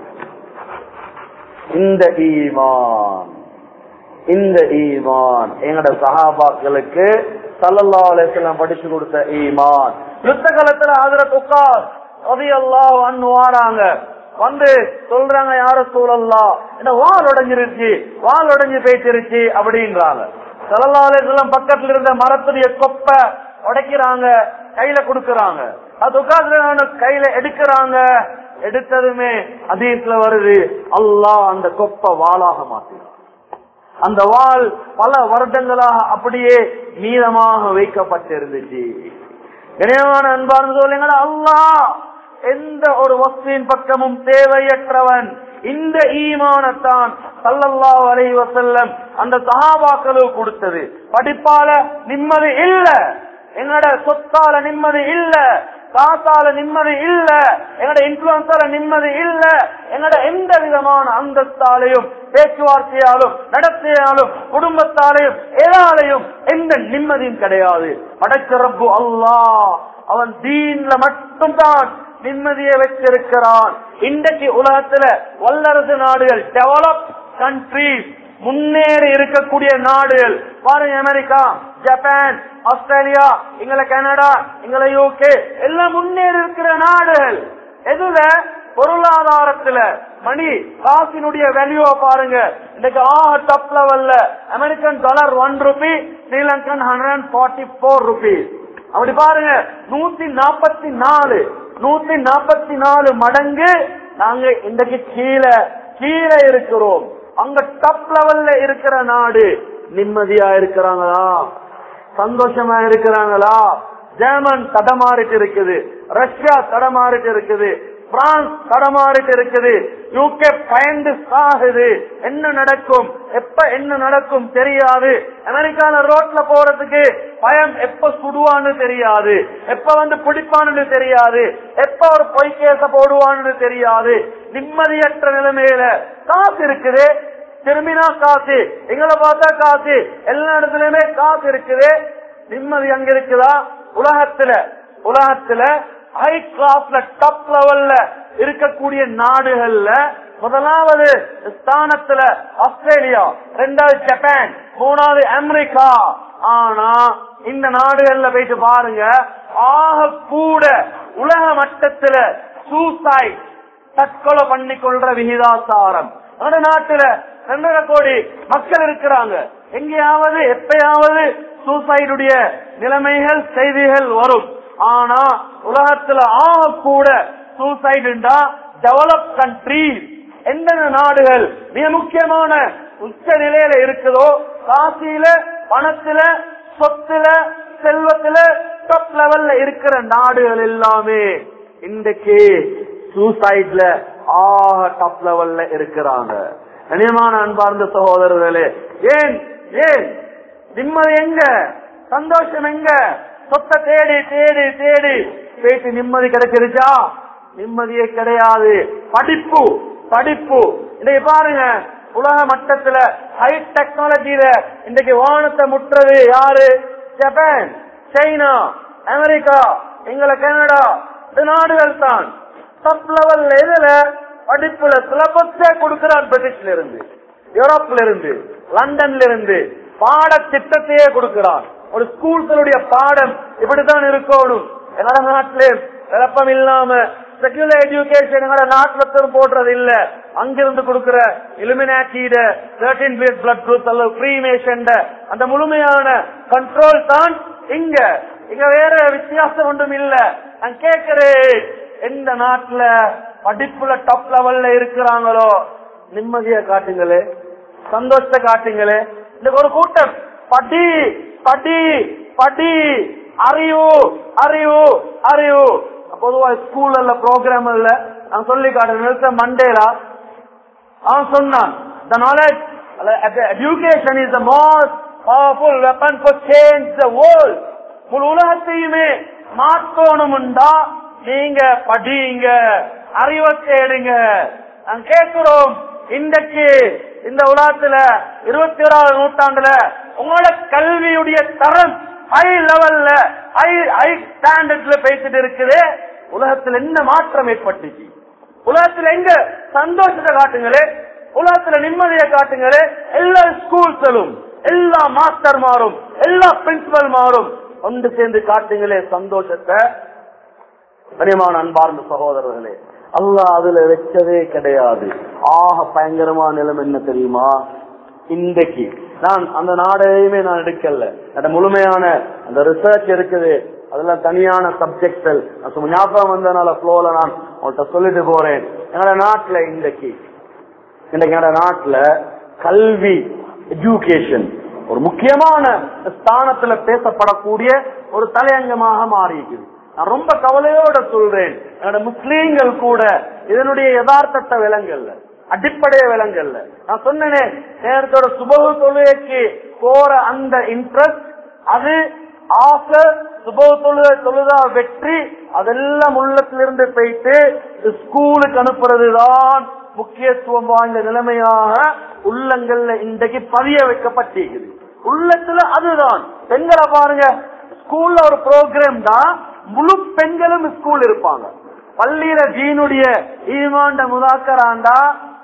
இந்த ஈமான் இந்த ஈமான் எங்கட சஹாபாக்களுக்கு சல்லல்லா அலிஸ்லாம் படிச்சு கொடுத்த ஈமான் யுத்த காலத்துல ஹசரத் உக்கார் ரதி அல்லாஹ் அன்னு வாராங்க வந்து சொல்றாங்க யார சூழல்லா என்ன வால் உடஞ்சிருச்சு வால் உடஞ்சு போயிட்டுருச்சு அப்படின்றாங்க சல்லல்லா அலிஸ்லாம் பக்கத்துல இருந்த மரத்துடைய கொப்பை உடைக்கிறாங்க கையில கொடுக்கறாங்க அது உட்கார்ந்து கையில எடுக்கிறாங்க எடுத்ததுமே அதீஸ்ல வருது அல்லாஹ் அந்த கொப்பை வாளாக மாத்தினான் அந்த வால் பல வருடங்களாக அப்படியே மீதமாக வைக்கப்பட்டிருந்துச்சு கனியமான அன்பார்ந்து சொல்லுங்களா அல்லாஹ் எந்த ஒரு வஸ்துவின் பக்கமும் தேவையற்றவன் இந்த ஈமானத்தான் சல்லல்லா அலை வசல்லம் அந்த சகாபாக்களுக்கு கொடுத்தது படிப்பால நிம்மதி இல்ல எங்களோட சொத்தால நிம்மதி இல்ல காசால நிம்மதி இல்ல எங்கட இன்ஃபுளுன்ஸால நிம்மதி இல்ல எங்கட எந்த விதமான அந்தஸ்தாலையும் பேச்சுவார்த்தையாலும் நடத்தையாலும் குடும்பத்தாலையும் எதாலையும் எந்த நிம்மதியும் கிடையாது படைச்சரப்பு அல்லாஹ் அவன் தீன்ல மட்டும்தான் நிம்மதியை வச்சிருக்கிறான் இன்றைக்கு உலகத்துல வல்லரசு நாடுகள் டெவலப் கண்ட்ரி முன்னேறி இருக்கக்கூடிய நாடுகள் பாருங்க அமெரிக்கா ஜப்பான் ஆஸ்திரேலியா எங்களை கனடா எங்களை யூகே எல்லாம் முன்னேறி இருக்கிற நாடுகள் எதுல பொருளாதாரத்துல மணி காசினுடைய வேல்யூவை பாருங்க இன்னைக்கு ஆ டாப் லெவல்ல American dollar one rupee Sri Lankan hundred forty four rupees அப்படி பாருங்க நூத்தி நாற்பத்தி நாலு நூத்தி நாற்பத்தி நாலு மடங்கு நாங்க இன்றைக்கு கீழே கீழே இருக்கிறோம் அங்க டாப் லெவல்ல இருக்கிற நாடு நிம்மதியா இருக்கிறாங்களா சந்தோஷமா இருக்கிறாங்களா ஜெர்மன் தடமாறிட்டு இருக்குது ரஷ்யா தடமாறிட்டு இருக்குது பிரான்ஸ் தடமாறிட்டு இருக்குது யூகே பயந்து சாகுது என்ன நடக்கும் எப்ப என்ன நடக்கும் தெரியாது அமெரிக்கால ரோட்ல போறதுக்கு பயம் எப்ப சுடுவான்னு தெரியாது எப்ப வந்து பிடிப்பான்னு தெரியாது எப்ப ஒரு பொய் கேச போடுவான்னு தெரியாது நிம்மதியற்ற நிலைமையில காசு இருக்குது திரும்பினா காசு எங்களை பார்த்தா காசு எல்லா இடத்துலயுமே காசு இருக்குது நிம்மதி அங்க இருக்குதா உலகத்துல உலகத்துல ஹை கிளாஸ்ல டாப் லெவல்ல இருக்கக்கூடிய நாடுகள்ல முதலாவது ஸ்தானத்துல ஆஸ்திரேலியா ரெண்டாவது ஜப்பான் மூணாவது அமெரிக்கா ஆனா இந்த நாடுகள்ல போயிட்டு பாருங்க ஆக கூட உலக மட்டத்துல சூசைட் தற்கொலை பண்ணி கொள்ற விகிதாசாரம் அந்த நாட்டுல ரெண்டரை கோடி மக்கள் இருக்கிறாங்க எங்கேயாவது எப்பயாவது சூசைடுடைய நிலைமைகள் செய்திகள் வரும் ஆனா உலகத்துல ஆக கூட சூசைடுண்டா டெவலப் கண்ட்ரி எந்தெந்த நாடுகள் மிக முக்கியமான உச்ச நிலையில இருக்குதோ காசியில பணத்துல சொத்துல செல்வத்துல டாப் லெவல்ல இருக்கிற நாடுகள் எல்லாமே இன்றைக்கு சூசைட்ல ஆக டாப் லெவல்ல இருக்கிறாங்க கனியமான அன்பார்ந்த சகோதரர்களே ஏன் ஏன் நிம்மதி எங்க சந்தோஷம் எங்க சொத்தை தேடி தேடி தேடி போயிட்டு நிம்மதி கிடைச்சிருச்சா நிம்மதியே கிடையாது படிப்பு படிப்பு இன்னைக்கு பாருங்க உலக மட்டத்துல ஹை டெக்னாலஜியில இன்னைக்கு வானத்தை முட்டுறது யாரு ஜப்பான் சைனா அமெரிக்கா எங்களை கனடா இந்த நாடுகள் தான் டாப் லெவல்ல இதுல படிப்புல சிலபஸே கொடுக்கிறான் பிரிட்டிஷ்ல இருந்து யூரோப்ல இருந்து லண்டன்ல இருந்து பாட திட்டத்தையே கொடுக்கிறான் ஒரு ஸ்கூல்களுடைய பாடம் இப்படித்தான் இருக்கணும் என்னோட நாட்டிலே விளப்பம் இல்லாம செக்யூலர் எஜுகேஷன் எங்களோட நாட்டில் போடுறது இல்ல அங்கிருந்து கொடுக்கிற இலுமினாட்டியிட தேர்ட்டின் பிளட் குரூப் அல்லது ஃப்ரீமேஷன் அந்த முழுமையான கண்ட்ரோல் தான் இங்க இங்க வேற வித்தியாசம் ஒன்றும் இல்ல நான் கேட்கிறேன் எந்த நாட்டுல படிப்புல டாப் லெவல்ல இருக்கிறாங்களோ நிம்மதியா காட்டுங்களே சந்தோஷத்தை காட்டுங்களே இந்த ஒரு கூட்டம் படி படி படி அறிவு அறிவு அறிவு பொதுவா ஸ்கூல்ல ப்ரோக்ராம் இல்ல நான் சொல்லி காட்டுறேன் மண்டேலா அவன் சொன்னான் the knowledge education is the most powerful weapon for change the world முழு உலகத்தையுமே மாற்றணும்டா நீங்க படிங்க அறிவை தேடுங்க நான் கேட்கிறோம் இன்றைக்கு இந்த உலகத்துல இருபத்தி ஓராவது நூற்றாண்டுல உங்களோட கல்வியுடைய தரம் ஹை லெவல்ல ஹை ஹை ஸ்டாண்டர்ட்ல பேசிட்டு இருக்குது உலகத்துல என்ன மாற்றம் ஏற்பட்டுச்சு உலகத்துல எங்க சந்தோஷத்தை காட்டுங்களே உலகத்துல நிம்மதியை காட்டுங்களே எல்லா ஸ்கூல்ஸும் எல்லா மாஸ்டர் மாறும் எல்லா பிரின்சிபல் மாறும் ஒன்று சேர்ந்து காட்டுங்களே சந்தோஷத்தை கனியமான அன்பார்ந்த சகோதரர்களே அல்லாஹ் அதுல வச்சதே கிடையாது ஆக பயங்கரமான நிலம் என்ன தெரியுமா இன்றைக்கு நான் அந்த நாடையுமே நான் எடுக்கல அந்த முழுமையான அந்த ரிசர்ச் இருக்குது அதெல்லாம் தனியான சப்ஜெக்ட்கள் சும்மா ஞாபகம் வந்ததுனால ஃப்ளோல நான் உங்கள்கிட்ட சொல்லிட்டு போறேன் என்னோட நாட்டுல இன்றைக்கு இன்றைக்கு என்னோட நாட்டுல கல்வி எஜுகேஷன் ஒரு முக்கியமான ஸ்தானத்துல பேசப்படக்கூடிய ஒரு தலையங்கமாக மாறி இருக்குது நான் ரொம்ப கவலையோட சொல்றேன் என்னோட முஸ்லீம்கள் கூட இதனுடைய யதார்த்தத்தை விலங்கல்ல அடிப்படைய விலங்கல்ல நான் சொன்னேனே நேரத்தோட சுபகு தொழுகைக்கு போற அந்த இன்ட்ரெஸ்ட் அது ஆசை சுப தொழுகை தொழுதா வெற்றி அதெல்லாம் உள்ளத்திலிருந்து போயிட்டு ஸ்கூலுக்கு அனுப்புறதுதான் முக்கியத்துவம் வாய்ந்த நிலைமையாக உள்ளங்கள்ல இன்றைக்கு பதிய வைக்கப்பட்டிருக்குது உள்ளத்துல அதுதான் பெண்களை பாருங்க ஸ்கூல்ல ஒரு ப்ரோக்ராம் தான் முழு பெண்களும் ஸ்கூல் இருப்பாங்க பள்ளியில ஜீனுடைய ஈமாண்ட முதாக்கராண்டா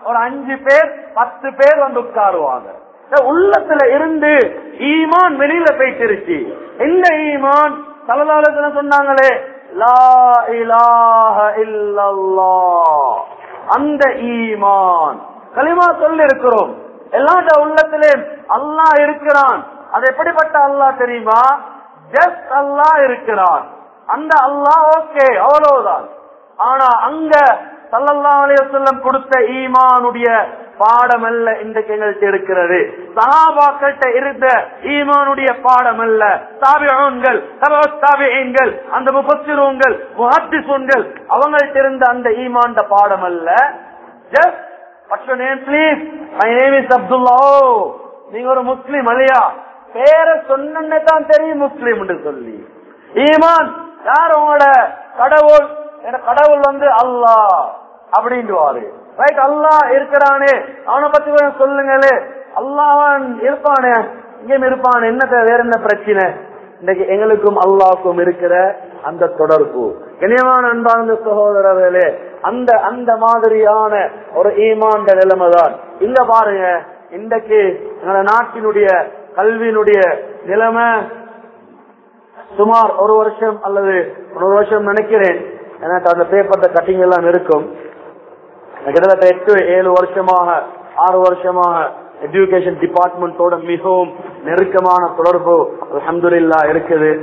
ஒரு அஞ்சு பேர் பத்து பேர் வந்து உட்காருவாங்க இந்த உள்ளத்துல இருந்து ஈமான் வெளியில போயிட்டு இந்த ஈமான் தலதாலத்துல சொன்னாங்களே லா இலாஹ இல்லல்லாஹ் அந்த ஈமான் களிமா சொல்லி இருக்கிறோம் எல்லாட்ட உள்ளத்திலே அல்லாஹ் இருக்கிறான் அது எப்படிப்பட்ட அல்லாஹ் தெரியுமா ஜஸ்ட் அல்லாஹ் இருக்கிறான் அந்த அல்லாஹ் ஓகே அவ்வளவுதான் ஆனா அங்க சல்லல்லா அலையம் கொடுத்த ஈமானுடைய பாடம் அல்ல இன்றைக்கு எங்கள்கிட்ட இருக்கிறது சகாபாக்கள்கிட்ட இருந்த ஈமானுடைய பாடம் அல்ல தாபிகள் தாபியங்கள் அந்த முபத்திரங்கள் முஹத்திசுன்கள் அவங்கள்ட்ட இருந்த அந்த ஈமாண்ட பாடம் அல்ல just What's your name, please? My name is Abdullah. Oh, நீங்க ஒரு முஸ்லிம் இல்லையா பேரை சொன்ன தான் தெரியும் முஸ்லிம் என்று சொல்லி ஈமான் யார் உங்களோட கடவுள் என கடவுள் வந்து அல்லாஹ் அப்படின்டுவாரு ரைட் அல்லாஹ் இருக்கிறானே அவனை பத்தி கொஞ்சம் சொல்லுங்களே அல்லாஹ் இருப்பானே இங்கேயும் இருப்பான் என்ன வேற என்ன பிரச்சனை இன்னைக்கு எங்களுக்கும் அல்லாவுக்கும் இருக்கிற அந்த தொடர்பு இனியமான அன்பார்ந்த சகோதரர்களே அந்த அந்த மாதிரியான ஒரு ஈமாண்ட நிலைமை தான் இங்க பாருங்க இன்றைக்கு எங்களோட நாட்டினுடைய கல்வியினுடைய நிலைமை சுமார் ஒரு வருஷம் அல்லது ஒரு வருஷம் நினைக்கிறேன் எனக்கு அந்த பேப்பர்ல கட்டிங் எல்லாம் இருக்கும் கிட்டத்தட்ட எட்டு ஏழு வருஷமாக ஆறு வருஷமாக எஜுகேஷன் டிபார்ட்மெண்டோட மிகவும் நெருக்கமான தொடர்பு அலமதுல்லா இருக்குது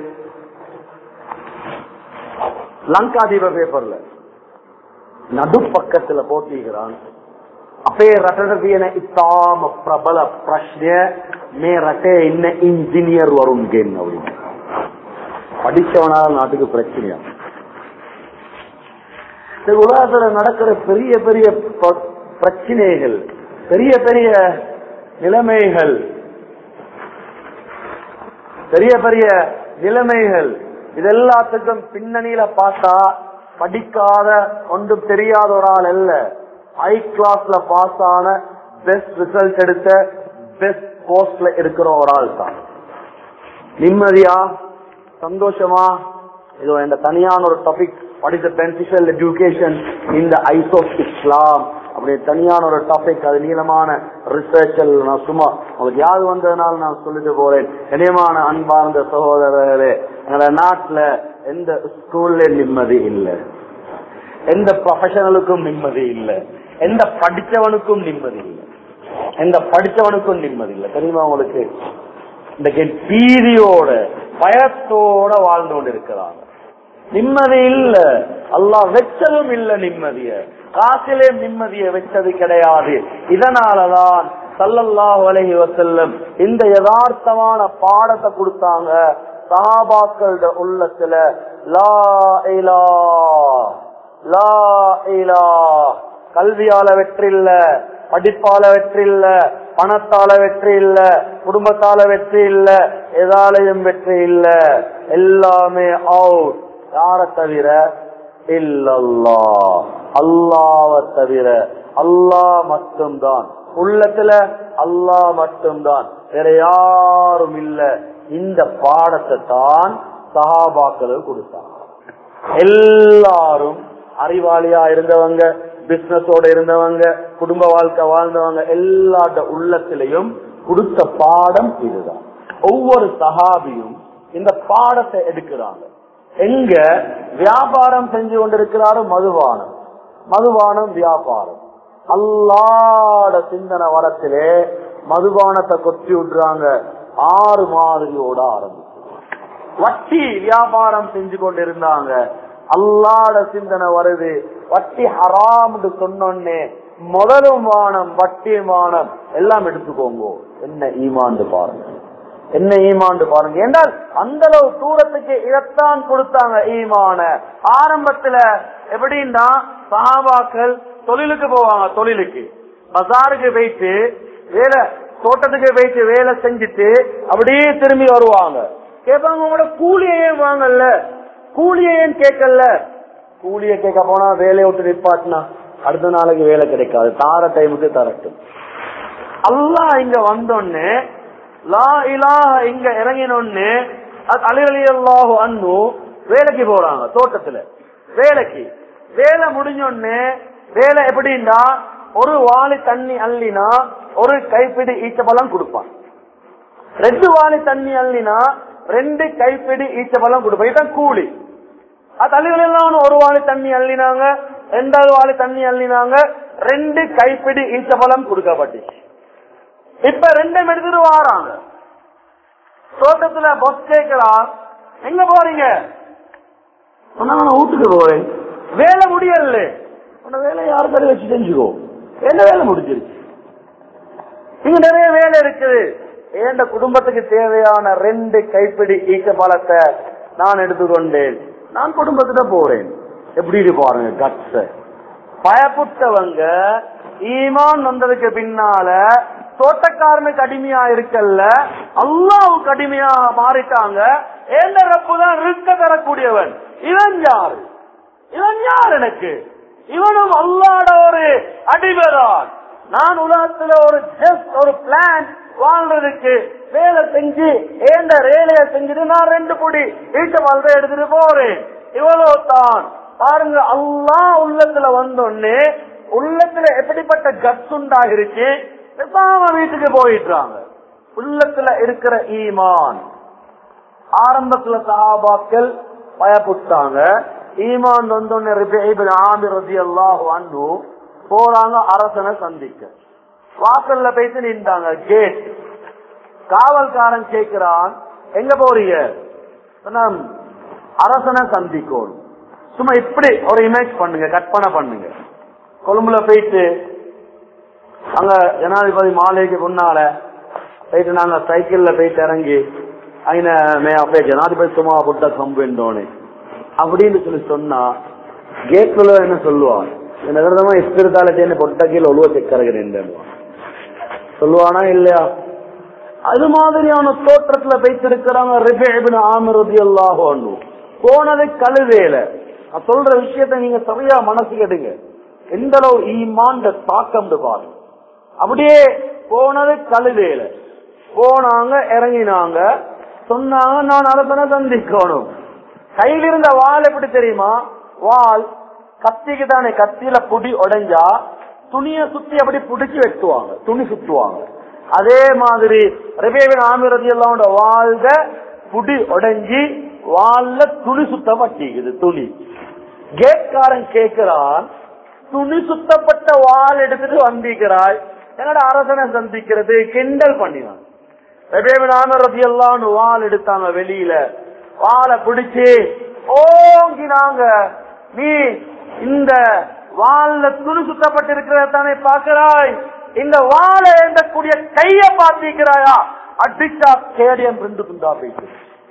லங்காதீப பேப்பர்ல நடுப்பக்கத்துல போட்டிக்கிறான் අපේ රටට තියෙන ඉතාම ප්‍රබල ප්‍රශ්නය මේ රටේ ඉන්න ඉංජිනියර් වරුන් ගෙන්නවලු. படிச்சவனால நாட்டுக்கு பிரச்சனையா இந்த உலகத்துல நடக்கிற பெரிய பெரிய ப- பிரச்சனைகள் பெரிய பெரிய நிலைமைகள் பெரிய பெரிய நிலைமைகள் இதெல்லாத்துக்கும் பின்னணியில பார்த்தா படிக்காத ஒன்றும் தெரியாத ஒரு ஆள் அல்ல ஹை கிளாஸ்ல பாஸ் ஆன பெஸ்ட் ரிசல்ட் எடுத்த பெஸ்ட் போஸ்ட்ல இருக்கிற ஒரு ஆள் தான் நிம்மதியா சந்தோஷமா இது இந்த தனியான ஒரு topic what is beneficial education இந்த ஐஸ் ஆஃப் இஸ்லாம் அப்படி தனியான ஒரு டாபிக் அது நீளமான ரிசர்ச் நான் சும்மா உங்களுக்கு யாரு வந்ததுனால நான் சொல்லிட்டு போறேன் இனியமான அன்பார்ந்த சகோதரர்களே எங்களோட நாட்டுல எந்த ஸ்கூல்ல நிம்மதி இல்லை எந்த ப்ரொஃபஷனலுக்கும் நிம்மதி இல்லை எந்த படிச்சவனுக்கும் நிம்மதி இல்லை எந்த படிச்சவனுக்கும் நிம்மதி இல்லை தெரியுமா உங்களுக்கு இன்றைக்கு பீதியோட பயத்தோட வாழ்ந்து கொண்டு இருக்கிறாங்க நிம்மதி இல்ல அல்லாஹ் வெச்சதும் இல்ல நிம்மதிய காசிலே நிம்மதிய வெச்சது கிடையாது இதனாலதான் சல்லல்லாஹு அலைஹி வஸல்லம் இந்த யதார்த்தமான பாடத்தை கொடுத்தாங்க சஹாபாக்களோட உள்ளத்துல லா இலா லா இலா கல்வியால வெற்றி இல்ல படிப்பால வெற்றி இல்ல பணத்தால வெற்றி இல்ல குடும்பத்தால வெற்றி இல்ல எதாலையும் வெற்றி இல்ல எல்லாமே அவுட் யார தவிர இல்லல்லா அல்லாவ தவிர அல்லாஹ் மட்டும்தான் உள்ளத்துல அல்லாஹ் மட்டும்தான் வேற யாரும் இல்ல இந்த பாடத்தை தான் சஹாபாக்களுக்கு கொடுத்தாங்க எல்லாரும் அறிவாளியா இருந்தவங்க பிசினஸோட இருந்தவங்க குடும்ப வாழ்க்கை வாழ்ந்தவங்க எல்லாட்ட உள்ளத்திலையும் கொடுத்த பாடம் இதுதான் ஒவ்வொரு சஹாபியும் இந்த பாடத்தை எடுக்கிறாங்க எங்க வியாபாரம் செஞ்சு கொண்டிருக்கிறாரோ மதுபானம் மதுபானம் வியாபாரம் அல்லாட சிந்தனை வரத்திலே மதுபானத்தை கொத்தி விடுறாங்க ஆறு மாதிரியோட ஆரம்பிச்சு வட்டி வியாபாரம் செஞ்சு கொண்டிருந்தாங்க அல்லாட சிந்தனை வருது வட்டி ஹராம்னு சொன்னோன்னே முதலும் வானம் வட்டி வானம் எல்லாம் எடுத்துக்கோங்க என்ன ஈமாண்டு பாருங்க என்ன ஈமாண்டு பாருங்க என்றால் அந்த அளவு தூரத்துக்கு இதைத்தான் கொடுத்தாங்க ஈமான ஆரம்பத்துல எப்படின்னா சாபாக்கள் தொழிலுக்கு போவாங்க தொழிலுக்கு பசாருக்கு போயிட்டு வேலை தோட்டத்துக்கு போயிட்டு வேலை செஞ்சுட்டு அப்படியே திரும்பி வருவாங்க கேட்பாங்க உங்களோட கூலியை ஏன் வாங்கல்ல கூலியை ஏன் கேட்கல கூலிய கேட்க போனா வேலையை விட்டு நிப்பாட்டினா அடுத்த நாளைக்கு வேலை கிடைக்காது தார டைமுக்கு தரட்டும் அல்லாஹ் இங்க வந்தோன்னு லா இலாஹ இங்க இறங்கினொன்னு அலி அலி அல்லாஹு அன்னு வேலைக்கு போறாங்க தோட்டத்துல வேலைக்கு வேலை முடிஞ்சோன்னு வேலை எப்படின்னா ஒரு வாளி தண்ணி அள்ளினா ஒரு கைப்பிடி ஈச்சபலம் கொடுப்பான் ரெண்டு வாளி தண்ணி அள்ளினா ரெண்டு கைப்பிடி ஈச்சபலம் கொடுப்பான் இதான் கூலி அது தள்ளிகள் எல்லாம் ஒரு வாளி தண்ணி அள்ளினாங்க ரெண்டாவது வாளி தண்ணி அள்ளினாங்க ரெண்டு கைப்பிடி ஈச்சபலம் கொடுக்கப்பட்டுச்சு இப்ப ரெண்டும் எடுத்துட்டு வாராங்க தோட்டத்துல பஸ் கேட்கிறான் எங்க போறீங்க சொன்னா நான் வீட்டுக்கு போறேன் வேலை முடியல உன்ன வேலை யார் தடவை வச்சு செஞ்சுக்கோ என்ன வேலை முடிஞ்சிருச்சு இங்க நிறைய வேலை இருக்குது என் குடும்பத்துக்கு தேவையான ரெண்டு கைப்பிடி ஈச்ச பழத்தை நான் எடுத்துக்கொண்டேன் நான் குடும்பத்திட்ட போறேன் எப்படி இருக்கு பாருங்க கட்ஸ பயப்புட்டவங்க ஈமான் வந்ததுக்கு பின்னால தோட்டக்காரனுக்கு அடிமையா இருக்கல்ல அல்லாவுக்கு அடிமையா மாறிட்டாங்க ஏந்த ரப்பு தான் ரிஸ்க தரக்கூடியவன் இவன் யாரு இவன் யார் எனக்கு இவனும் அல்லாட ஒரு அடிமைதான் நான் உலகத்துல ஒரு ஜஸ்ட் ஒரு பிளான் வாழ்றதுக்கு வேலை செஞ்சு ஏந்த வேலையை செஞ்சுட்டு நான் ரெண்டு பொடி வீட்டு வாழ்ற எடுத்துட்டு போறேன் இவ்வளவு தான் பாருங்க அல்லா உள்ளத்துல வந்தோடனே உள்ளத்துல எப்படிப்பட்ட கட்ஸ் உண்டாகிருச்சு பேசாம வீட்டுக்கு போயிட்டாங்க உள்ளத்துல இருக்கிற ஈமான் ஆரம்பத்துல சஹாபாக்கள் பயப்புட்டாங்க ஈமான் வந்தோடனே ரிபேபின் ஆமிர் ரதி அல்லாஹ் அன்பு போறாங்க அரசனை சந்திக்க வாசல்ல போயிட்டு நின்றாங்க கேட் காவல்காரன் கேட்கிறான் எங்க போறீங்க சொன்னா, அரசனை சந்திக்கணும் சும்மா இப்படி ஒரு இமேஜ் பண்ணுங்க கற்பனை பண்ணுங்க கொழும்புல போயிட்டு அங்க ஜனாதிபதி மாலைக்கு முன்னால போயிட்டு நாங்க சைக்கிள்ல போயிட்டு இறங்கி அங்க மே அப்பே ஜனாதிபதி சும்மா புட்ட கம்பெண்டோனே அப்படின்னு சொல்லி சொன்னா கேட்குள்ள என்ன சொல்லுவான் நகரமா எஸ்பிரித்தாலத்தை பொட்ட கீழே ஒழுவ செக்கறகிறேன் சொல்லுவானா இல்லையா அது மாதிரியான தோற்றத்துல வைத்திருக்கிறாங்க ரிபேபின் ஆமரதி அல்லாஹோ போனது கழுவேல நான் சொல்ற விஷயத்த நீங்க சரியா மனசு கெடுங்க எந்த அளவு ஈமான் தாக்கம் பாருங்க அப்படியே போனது கழுவேல போனாங்க இறங்கினாங்க சொன்னாங்க நான் அரசனை சந்திக்கணும் கையில் இருந்த வால் எப்படி தெரியுமா வால் கத்திக்கு தானே கத்தியில புடி உடைஞ்சா துணிய சுத்தி அப்படி புடிச்சு வெட்டுவாங்க துணி சுத்துவாங்க அதே மாதிரி ரபேவின் ஆமிரதி எல்லாம் வாழ்க புடி உடைஞ்சி வால்ல துணி சுத்த மாட்டேங்குது துணி கேட்காரன் கேட்கிறான் துணி சுத்தப்பட்ட வால் எடுத்துட்டு வந்திருக்கிறாய் என்னோட அரசனை சந்திக்கிறது கிண்டல் பண்ணினான் ரபேவின் ஆமிரதி எல்லாம் வால் எடுத்தாங்க வெளியில வாழை பிடிச்சு ஓங்கினாங்க நீ இந்த வால்ல துணி சுத்தப்பட்டிருக்கிறத தானே பாக்குறாய் இந்த வாழை ஏந்தக்கூடிய கைய பார்த்திருக்கிறாயா அடிச்சா கேடயம் ரெண்டு துண்டா போயிட்டு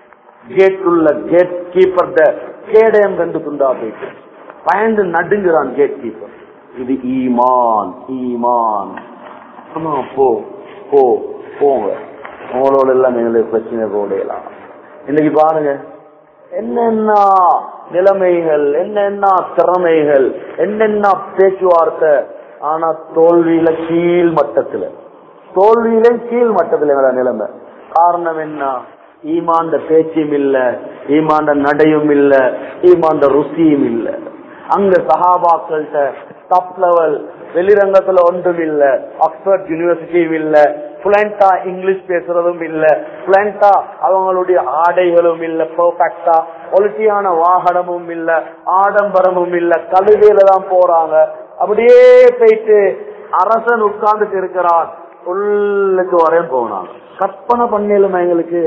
கேட் உள்ள கேட் கீப்பர் கேடயம் ரெண்டு துண்டா போயிட்டு பயந்து நடுங்குறான் கேட் கீப்பர் இது ஈமான் ஈமான் ஆமா போ போ போங்க உங்களோட எல்லாம் எங்களுக்கு பிரச்சனை போடலாம் இன்னைக்கு பாருங்க என்னென்ன நிலைமைகள் என்னென்ன திறமைகள் என்னென்ன பேச்சுவார்த்தை ஆனா தோல்வியில கீழ் மட்டத்துல தோல்வியில கீழ் மட்டத்துல எங்களோட நிலைமை காரணம் என்ன ஈமாண்ட பேச்சும் இல்ல ஈமாண்ட நடையும் இல்ல ஈமாண்ட ருசியும் இல்ல அங்க சஹாபாக்கள்கிட்ட டாப் லெவல் வெளிரங்கத்துல ஒன்றும் இல்ல ஆக்ஸ்போர்ட் யூனிவர்சிட்டியும் இல்ல புளண்டா இங்கிலீஷ் பேசுறதும் இல்ல புளண்டா அவங்களுடைய ஆடைகளும் இல்ல பெர்ஃபெக்டா குவாலிட்டியான வாகனமும் இல்ல ஆடம்பரமும் இல்ல கழுதையில தான் போறாங்க அப்படியே போயிட்டு அரசன் உட்கார்ந்துட்டு இருக்கிறான் உள்ளுக்கு வரையும் போனாங்க கற்பனை பண்ணலுமா எங்களுக்கு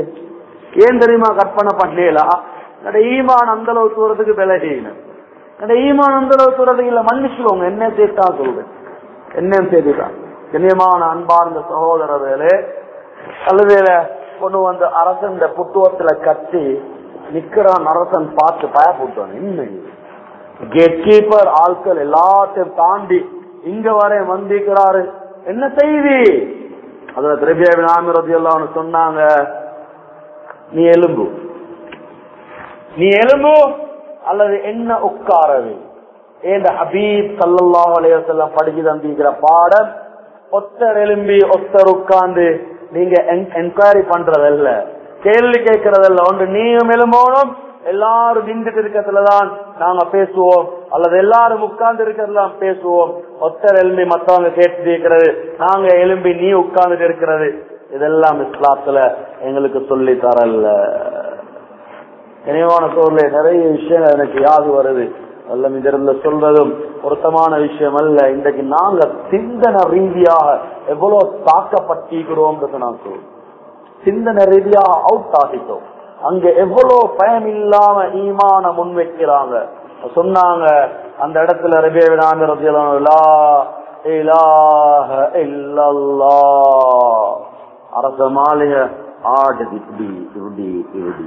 ஏன் தெரியுமா கற்பனை பண்ணலா என்னோட ஈமான் அந்த அளவு தூரத்துக்கு விலகின என்னோட ஈமான் அந்த அளவு தூரத்துக்கு இல்ல மன்னிச்சுக்கோங்க என்ன சேர்த்தா சொல்றேன் என்ன சேர்த்துதான் கண்ணியமான அன்பார்ந்த சகோதரர்களே கழுதையில கொண்டு வந்து அரசன் புத்துவத்துல கட்டி நிக்கிறான் அரசன் பார்த்து பயப்பட்டான் என்ன கேட் கீப்பர் ஆட்கள் எல்லாத்தையும் தாண்டி இங்க வரை வந்திருக்கிறாரு என்ன செய்தி அதுல திரவியாவின் ஆமிரதி எல்லாம் சொன்னாங்க நீ எலும்பு நீ எலும்பு அல்லது என்ன உட்காரது ஏந்த ஹபீப் சல்லல்லாஹு அலைஹி வஸல்லம் படிச்சு தந்திருக்கிற பாடம் ஒத்தர் எலும்பி ஒத்தர் உட்கார்ந்து நீங்க என்கொயரி பண்றதல்ல கேள்வி கேட்கறதல்ல ஒன்று நீயும் எலும்போனும் எல்லாரும் நின்றுட்டு இருக்கிறதுலதான் நாங்க பேசுவோம் அல்லது எல்லாரும் உட்கார்ந்து இருக்கிறதெல்லாம் பேசுவோம் ஒத்தர் எலும்பி மத்தவங்க கேட்டு இருக்கிறது நாங்க எலும்பி நீ உட்கார்ந்து இருக்கிறது இதெல்லாம் இஸ்லாத்துல எங்களுக்கு சொல்லி தரல இணைவான சோர்ல நிறைய விஷயங்கள் எனக்கு யாது வருது எல்லாம் இதிலிருந்து சொல்றதும் பொருத்தமான விஷயம் அல்ல இன்றைக்கு நாங்க சிந்தன ரீதியாக எவ்வளவு தாக்கப்பட்டிருக்கிறோம் நான் சொல்றேன் சிந்தனை ரீதியாக அவுட் ஆகிட்டோம் அங்க எவ்வளவு பயம் இல்லாம ஈமான முன்வைக்கிறாங்க சொன்னாங்க அந்த இடத்துல ரபியவினாங்க அரச மாளிகை ஆடுது இப்படி இப்படி இப்படி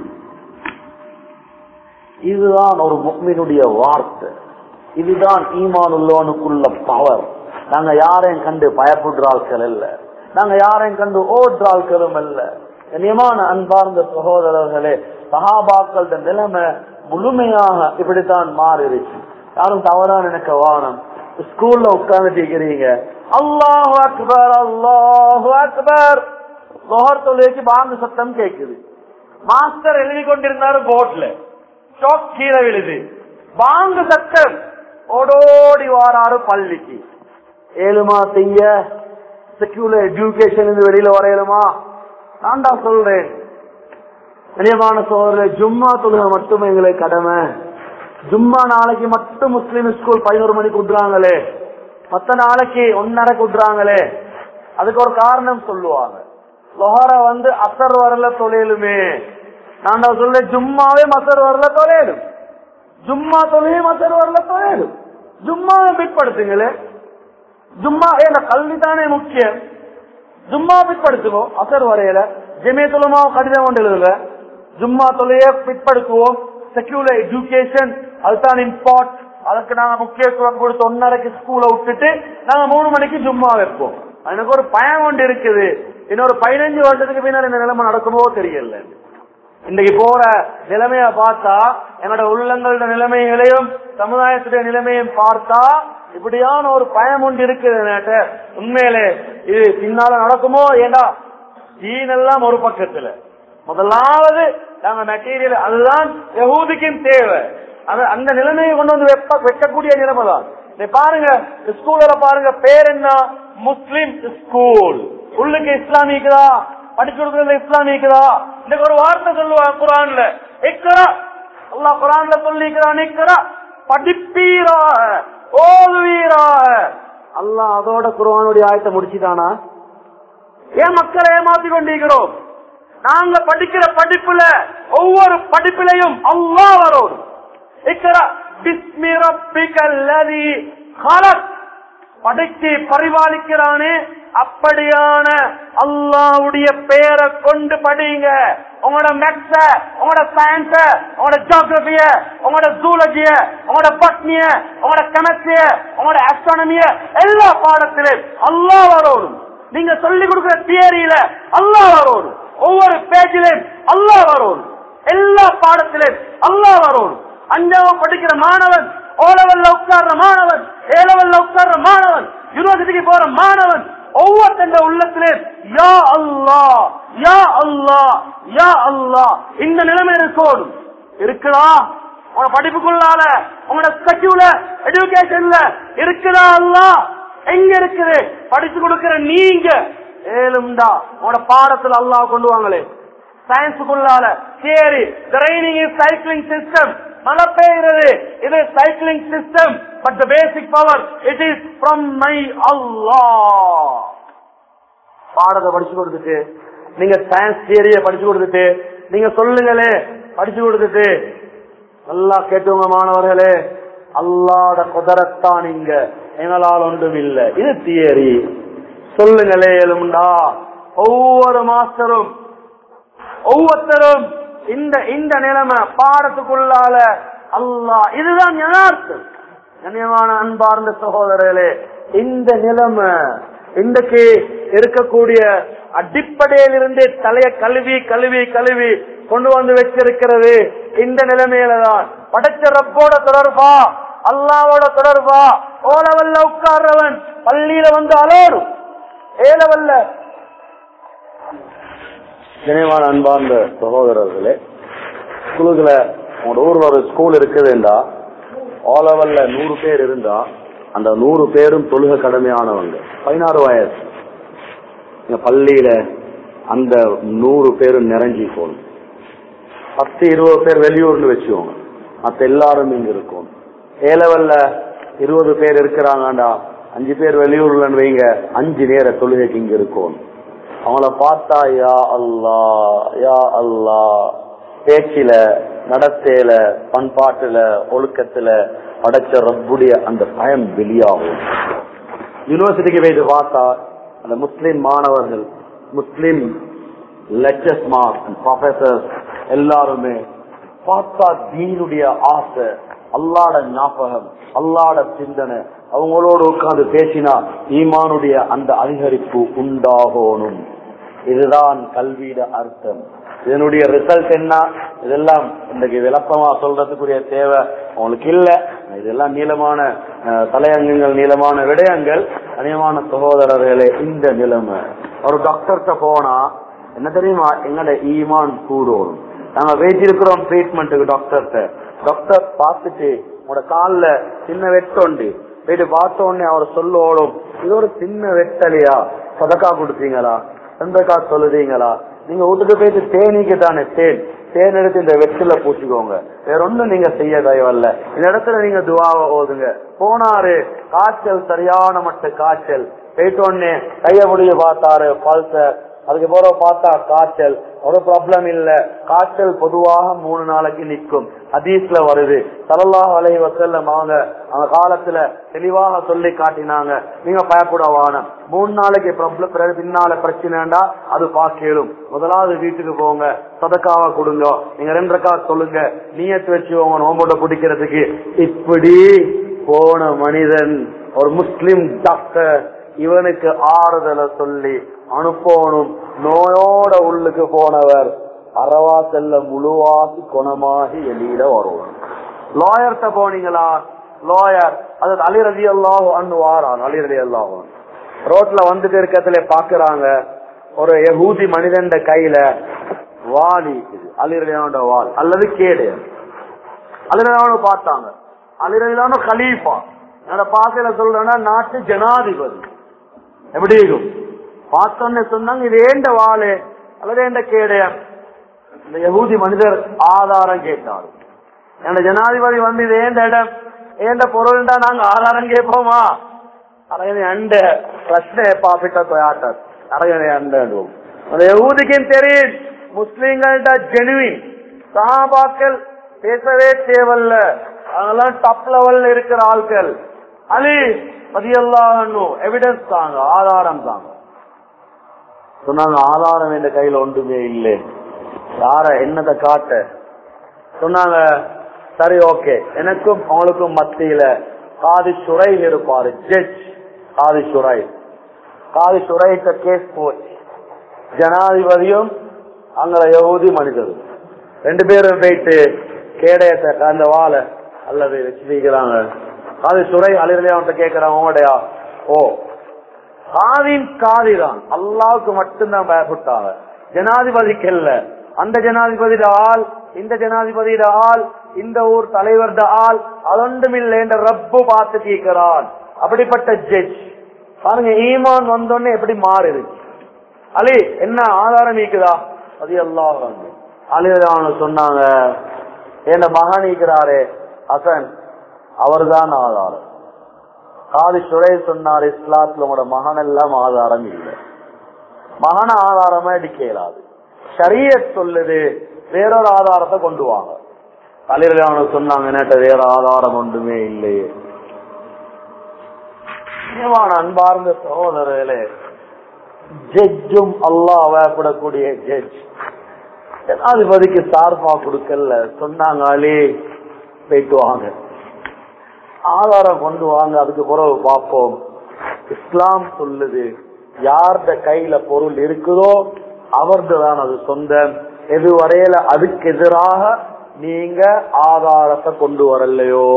இதுதான் ஒரு முக்மினுடைய வார்த்தை இதுதான் ஈமான் உள்ளவனுக்குள்ள பவர் நாங்க யாரையும் கண்டு பயப்படுற ஆட்கள் இல்ல நாங்க யாரையும் கண்டு ஓடுற ஆட்களும் அல்ல கண்ணியமான அன்பார்ந்த சகோதரர்களே சகாபாக்கள நிலைமை முழுமையாக இப்படித்தான் மாறிடுச்சு யாரும் தவறா நினைக்க வானம் ஸ்கூல்ல உட்கார்ந்துட்டு இருக்கிறீங்க அல்லாஹு அக்பர் அல்லாஹு அக்பர் லோகர் தொழிலுக்கு பாங்கு சத்தம் கேக்குது மாஸ்டர் எழுதி கொண்டிருந்தாரு போர்ட்ல ஸ்டாக் கீழே விழுது பாங்கு சத்தம் ஓடோடி வாராரு பள்ளிக்கு ஏழுமா செய்ய செக்யூலர் எஜுகேஷன் இருந்து வெளியில வரையலுமா நான் தான் சொல்றேன் கனியமான சோதரர் ஜும்மா தொழுகை மட்டும் எங்களுக்கு கடமை ஜும்மா நாளைக்கு மட்டும் முஸ்லீம் ஸ்கூல் பதினோரு மணிக்கு விடுறாங்களே மத்த நாளைக்கு ஒன்னரைக்கு விடுறாங்களே அதுக்கு ஒரு காரணம் சொல்லுவாங்க லொஹர வந்து அசர் வரல தொழிலுமே நான் சொல்றேன் ஜும்மாவே மசர் வரல தொழிலும் ஜும்மா தொழிலே மசர் வரல தொழிலும் ஜும்மாவை பிற்படுத்துங்களே ஜும்மா ஏன்னா கல்வி தானே முக்கியம் ஜும்மா பிற்படுத்துவோம் அசர் வரையில ஜெமியத்துலமா கடிதம் கொண்டு எழுதுல ஜும்மா தொழிலையே பிற்படுத்துவோம் செக்யூலர் எஜுகேஷன் அதுதான் இம்பார்ட் அதுக்கு நாங்க முக்கியத்துவம் கொடுத்து ஒன்னரைக்கு ஸ்கூலை விட்டுட்டு நாங்க மூணு மணிக்கு ஜும்மா வைப்போம் எனக்கு ஒரு பயம் ஒன்று இருக்குது இன்னொரு பதினஞ்சு வருஷத்துக்கு பின்னர் இந்த நிலைமை நடக்குமோ தெரியல இன்னைக்கு போற நிலைமைய பார்த்தா என்னோட உள்ளங்களோட நிலைமைகளையும் சமுதாயத்துடைய நிலைமையும் பார்த்தா இப்படியான ஒரு பயம் ஒன்று இருக்குது உண்மையிலே இது பின்னால நடக்குமோ ஏண்டா தீன் எல்லாம் ஒரு பக்கத்துல முதலாவது நாங்க மெட்டீரியல் அதுதான் யகூதிக்கும் தேவை அந்த நிலைமையை கொண்டு வந்து வெப்ப வைக்கக்கூடிய நிலைமை தான் பாருங்க ஸ்கூல்ல பாருங்க பேர் என்ன முஸ்லிம் ஸ்கூல் உள்ளுக்கு இஸ்லாமிக்குதா படிச்சு கொடுக்கறதுல இஸ்லாமிக்குதா இன்னைக்கு ஒரு வார்த்தை சொல்லுவாங்க குரான்ல இக்கரா அல்லா குரான்ல சொல்லிக்கிறான் இக்கரா படிப்பீராக ஓதுவீராக அல்லா அதோட குரானுடைய ஆயத்தை முடிச்சுட்டானா ஏன் மக்களை ஏமாத்தி கொண்டிருக்கிறோம் நாங்க படிக்கிற படிப்புல ஒவ்வொரு படிப்பிலையும் அல்லா வரும் இக்கரா பிஸ்மி ரப்பிகல்லதி ஹலக் படைத்து பரிபாலிக்கிறானே அப்படியான அல்லாவுடைய பெயரை கொண்டு படிங்க உங்களோட மேக்ஸ உங்களோட சயின்ஸ உங்களோட ஜியோகிரபிய உங்களோட ஜூலஜிய உங்களோட பட்னிய உங்களோட கணக்கிய உங்களோட ஆஸ்ட்ரானமிய எல்லா பாடத்திலும் அல்லா வரும் நீங்க சொல்லி கொடுக்கிற தியரியில அல்லா வரும் ஒவ்வொரு பேஜிலும் அல்லா வரும் எல்லா பாடத்திலும் அல்லா வரும் அஞ்சாவது படிக்கிற மாணவன் ஓ லெவல்ல உட்கார்ற மாணவன் ஏ லெவல்ல உட்கார்ற மாணவன் யூனிவர்சிட்டிக்கு போற மாணவன் ஒவ்வொருத்தந்த உள்ளத்திலே யா அல்லா யா அல்லா யா அல்லா இந்த நிலைமை இருக்கோடும் இருக்குதா உங்க படிப்புக்குள்ளால உங்களோட செக்யூலர் எஜுகேஷன்ல இருக்குதா அல்லா எங்க இருக்குது படிச்சு கொடுக்கிற நீங்க ஏழும்டா உங்களோட பாடத்துல அல்லா கொண்டு வாங்களே சயின்ஸுக்குள்ளால theory training is cycling system மழை பெய்கிறது இது cycling system but the basic power it is from my Allah பாடத்தை படிச்சு கொடுத்துட்டு நீங்க சயின்ஸ் தியரிய படிச்சு கொடுத்துட்டு நீங்க சொல்லுங்களே படிச்சு கொடுத்துட்டு நல்லா கேட்டுவங்க மாணவர்களே அல்லாட குதரத்தான் இங்க எங்களால் ஒன்றும் இல்லை இது தியரி சொல்லுங்களே எலும்டா ஒவ்வொரு மாஸ்டரும் ஒவ்வொருத்தரும் இந்த இந்த நிலைமை பாடத்துக்குள்ளால அல்லா இதுதான் யதார்த்தம் கண்ணியமான அன்பார்ந்த சகோதரர்களே இந்த நிலைமை இன்றைக்கு இருக்கக்கூடிய அடிப்படையில் இருந்தே தலைய கழுவி கழுவி கழுவி கொண்டு வந்து வச்சிருக்கிறது இந்த நிலைமையில தான் படைச்ச ரப்போட தொடர்பா அல்லாவோட தொடர்பா ஓலவல்ல உட்கார்றவன் பள்ளியில வந்து அலோடும் ஏலவல்ல நினைவான அன்பார்ந்த சகோதரர்களே ஸ்கூலுக்குல உங்களோட ஊர்ல ஒரு ஸ்கூல் இருக்குதுண்டா ஓலவல்ல நூறு பேர் இருந்தா அந்த நூறு பேரும் தொழுக கடமையானவங்க பதினாறு வயசு இந்த பள்ளியில அந்த நூறு பேரும் நிறைஞ்சி போகணும் பத்து இருபது பேர் வெளியூர்னு வச்சுக்கோங்க மத்த எல்லாரும் இங்க இருக்கும் ஏலவல்ல இருபது பேர் இருக்கிறாங்கடா அஞ்சு பேர் வெளியூர்ல வைங்க அஞ்சு நேர தொழுகைக்கு இங்க இருக்கும் அவங்கள பார்த்தா யா அல்லா யா அல்லா பேச்சில நடத்தையில பண்பாட்டுல ஒழுக்கத்துல படைச்ச ரப்புடைய அந்த பயம் வெளியாகும் யூனிவர்சிட்டிக்கு போயிட்டு பார்த்தா அந்த முஸ்லிம் மாணவர்கள் முஸ்லிம் லெக்சர்ஸ் ப்ரொஃபசர்ஸ் எல்லாருமே பார்த்தா தீனுடைய ஆசை அல்லாட ஞாபகம் அல்லாட சிந்தனை அவங்களோட உட்கார்ந்து பேசினா ஈமானுடைய அந்த அதிகரிப்பு உண்டாகணும் இதுதான் கல்வியிட அர்த்தம் இதனுடைய ரிசல்ட் என்ன இதெல்லாம் இன்றைக்கு விளக்கமா சொல்றதுக்குரிய தேவை உங்களுக்கு இல்ல இதெல்லாம் நீளமான அஹ், தலையங்கங்கள் நீளமான விடயங்கள் அநியமான சகோதரர்களே இந்த நிலைமை ஒரு டாக்டர்கிட்ட போனா என்ன தெரியுமா எங்கட ஈமான் கூடும் நாங்க வச்சிருக்கிறோம் ட்ரீட்மெண்ட்டுக்கு டாக்டர்கிட்ட டாக்டர் பார்த்துட்டு உங்களோட கால்ல சின்ன வெட்டுண்டு போயிட்டு பார்த்த உடனே அவர் சொல்லோடும் இது ஒரு சின்ன வெட்டலையா சதக்கா கொடுத்தீங்களா சந்தக்கா சொல்லுதீங்களா நீங்க வீட்டுக்கு போயிட்டு தேனீக்கு தானே தேன் தேன் எடுத்து இந்த வெற்றில பூச்சிக்கோங்க வேற ஒண்ணும் நீங்க செய்ய தயவல்ல இந்த இடத்துல நீங்க துவாவை ஓதுங்க போனாரு காய்ச்சல் சரியான மட்ட காய்ச்சல் போயிட்ட உடனே கைய முடிய பார்த்தாரு பல்ச அதுக்கு போற பார்த்தா காய்ச்சல் ஒரு ப்ராப்ளம் இல்ல காய்ச்சல் பொதுவாக மூணு நாளைக்கு நிற்கும் ஹதீஸ்ல வருது சல்லல்லாஹு அலைஹி வஸல்லம் அவங்க அந்த காலத்துல தெளிவாக சொல்லி காட்டினாங்க நீங்க பயப்பட வானம் மூணு நாளைக்கு ப்ராப்ளம் பின்னால பிரச்சனைண்டா அது பாக்கலும் முதலாவது வீட்டுக்கு போங்க சதக்காவா கொடுங்க நீங்க ரெண்டு ரக்கா சொல்லுங்க நீயத்து வச்சுக்கோங்க நோம்போட பிடிக்கிறதுக்கு இப்படி போன மனிதன் ஒரு முஸ்லிம் டாக்டர் இவனுக்கு ஆறுதலை சொல்லி அனுப்பணும் நோயோட உள்ளுக்கு போனவர் அறவா செல்ல முழுவாசி குணமாகி வெளியில வருவார் லாயர்கிட்ட போனீங்களா லாயர் அது அலிரதி அல்லாஹ் அன்னு வாரான் அலிரதி அல்லாஹ் ரோட்ல வந்துட்டு இருக்கிறதுல பாக்குறாங்க ஒரு யகூதி மனிதன் கையில வாளி அலிரதியான வாள் அல்லது கேடு அலிரதியான பார்த்தாங்க அலிரதியான கலீஃபா என்னோட பாசையில சொல்றேன்னா நாட்டு ஜனாதிபதி எப்படி இருக்கும் பார்த்தோன்னு சொன்னாங்க இது ஏண்ட வாழு அல்லது ஏண்ட கேடு இந்த யகூதி மனிதர் ஆதாரம் கேட்டார் எங்க ஜனாதிபதி வந்து இது ஏண்ட இடம் ஏண்ட பொருள்டா நாங்க ஆதாரம் கேட்போமா அரையனை அண்ட பிரச்சனை பாப்பிட்ட தொயாட்டர் அரையனை அண்டும் அந்த யகூதிக்கும் தெரியும் முஸ்லீம்கள்ட்ட ஜெனுவின் சஹாபாக்கள் பேசவே தேவல்ல அவங்கெல்லாம் டாப் லெவல்ல இருக்கிற ஆட்கள் அலி பதியெல்லாம் எவிடன்ஸ் தாங்க ஆதாரம் தாங்க சொன்னாங்க ஆதாரம் என்ற கையில ஒன்றுமே இல்லை யார என்னத காட்ட சொன்னாங்க சரி ஓகே எனக்கும் அவங்களுக்கும் மத்தியில காதி சுரை இருப்பாரு ஜட்ஜ் காதி சுரை காதி சுரைட்ட கேஸ் போச்சு ஜனாதிபதியும் அங்க யகுதி மனிதரும் ரெண்டு பேரும் போயிட்டு கேடயத்தை அந்த வாழை அல்லது வச்சிருக்கிறாங்க காதி சுரை அலிரலே அவன்கிட்ட கேட்கிறான் உங்களுடையா ஓ காதின் காதிதான் அல்லாவுக்கு மட்டும்தான் பயப்பட்டாங்க ஜனாதிபதிக்கு இல்ல அந்த ஜனாதிபதியோட ஆள் இந்த ஜனாதிபதியோட ஆள் இந்த ஊர் தலைவர்ட ஆள் அதொன்றும் இல்லை என்ற ரப்பு பார்த்து கேட்கிறான் அப்படிப்பட்ட ஜட்ஜ் பாருங்க ஈமான் வந்தோடனே எப்படி மாறுது அலி என்ன ஆதாரம் நீக்குதா அது எல்லாம் அலிதான சொன்னாங்க என்ன மகன் நீக்கிறாரே ஹசன் அவர்தான் ஆதாரம் காதி சுரை சொன்னார் இஸ்லாத்துல உங்களோட மகன் எல்லாம் ஆதாரம் இல்லை மகன ஆதாரமா எடுக்க இயலாது ஷரியத் சொல்லுது வேறொரு ஆதாரத்தை கொண்டு வாங்க தலைவரான சொன்னாங்க என்னட்ட வேற ஆதாரம் ஒன்றுமே இல்லையே நிச்சயமான அன்பார்ந்த சகோதரர்களே ஜட்ஜும் அல்லாஹ் பயப்படக்கூடிய ஜட்ஜ் ஜனாதிபதிக்கு சார்பா கொடுக்கல சொன்னாங்க அலி போயிட்டு வாங்க ஆதாரம் கொண்டு வாங்க அதுக்கு பிறகு பார்ப்போம் இஸ்லாம் சொல்லுது யார்த கையில பொருள் இருக்குதோ அவர்து தான் அது சொந்தம் எது வரையில அதுக்கு எதிராக நீங்க ஆதாரத்தை கொண்டு வரலையோ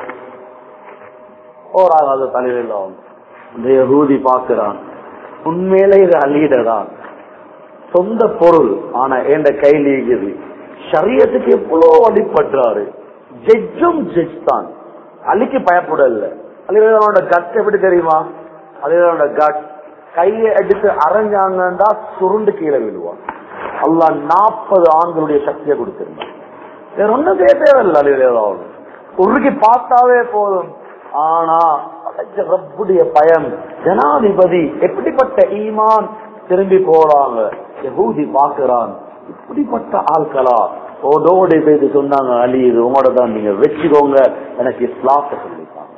போறாங்க அது தலைவில் இந்த யகூதி பார்க்கிறான் உண்மையில இது அலீடதான் சொந்த பொருள் ஆனா என்ற கையில் இருக்குது சரியத்துக்கு எவ்வளவு அடிபடுறாரு ஜட்ஜும் ஜட்ஜ் தான் அலிக்கு பயப்படல அலிகளோட கட் எப்படி தெரியுமா அலிகளோட கட் கையை எடுத்து அரைஞ்சாங்கன்னா சுருண்டு கீழே விழுவான் அல்லா நாற்பது ஆண்களுடைய சக்தியை கொடுத்திருந்தான் வேற ஒண்ணும் செய்ய தேவையில்லை அலிகளோட உருகி பார்த்தாவே போதும் ஆனா படைச்ச ரப்புடைய பயம் ஜனாதிபதி எப்படிப்பட்ட ஈமான் திரும்பி போறாங்க யகூதி பாக்குறான் இப்படிப்பட்ட ஆட்களா ஓடோடி போயிட்டு சொன்னாங்க அலி இது உங்களோட தான் நீங்க வச்சுக்கோங்க எனக்கு இஸ்லாத்தை சொல்லிட்டாங்க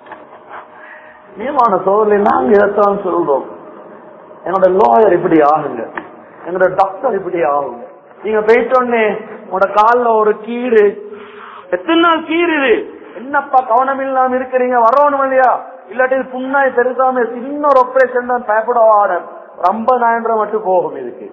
நியமான சோதனை நாங்க இதைத்தான் சொல்றோம் என்னோட லாயர் இப்படி ஆகுங்க எங்களோட டாக்டர் இப்படி ஆகுங்க நீங்க போயிட்டோன்னே உங்களோட கால்ல ஒரு கீறு எத்தனை நாள் கீறு இது என்னப்பா கவனம் இல்லாம இருக்கிறீங்க வரணும் இல்லையா இல்லாட்டி இது புண்ணாய் பெருசாம சின்ன ஒரு ஆபரேஷன் தான் பயப்படவாட ஐம்பதாயிரம் ரூபாய் மட்டும் போகும் இதுக்கு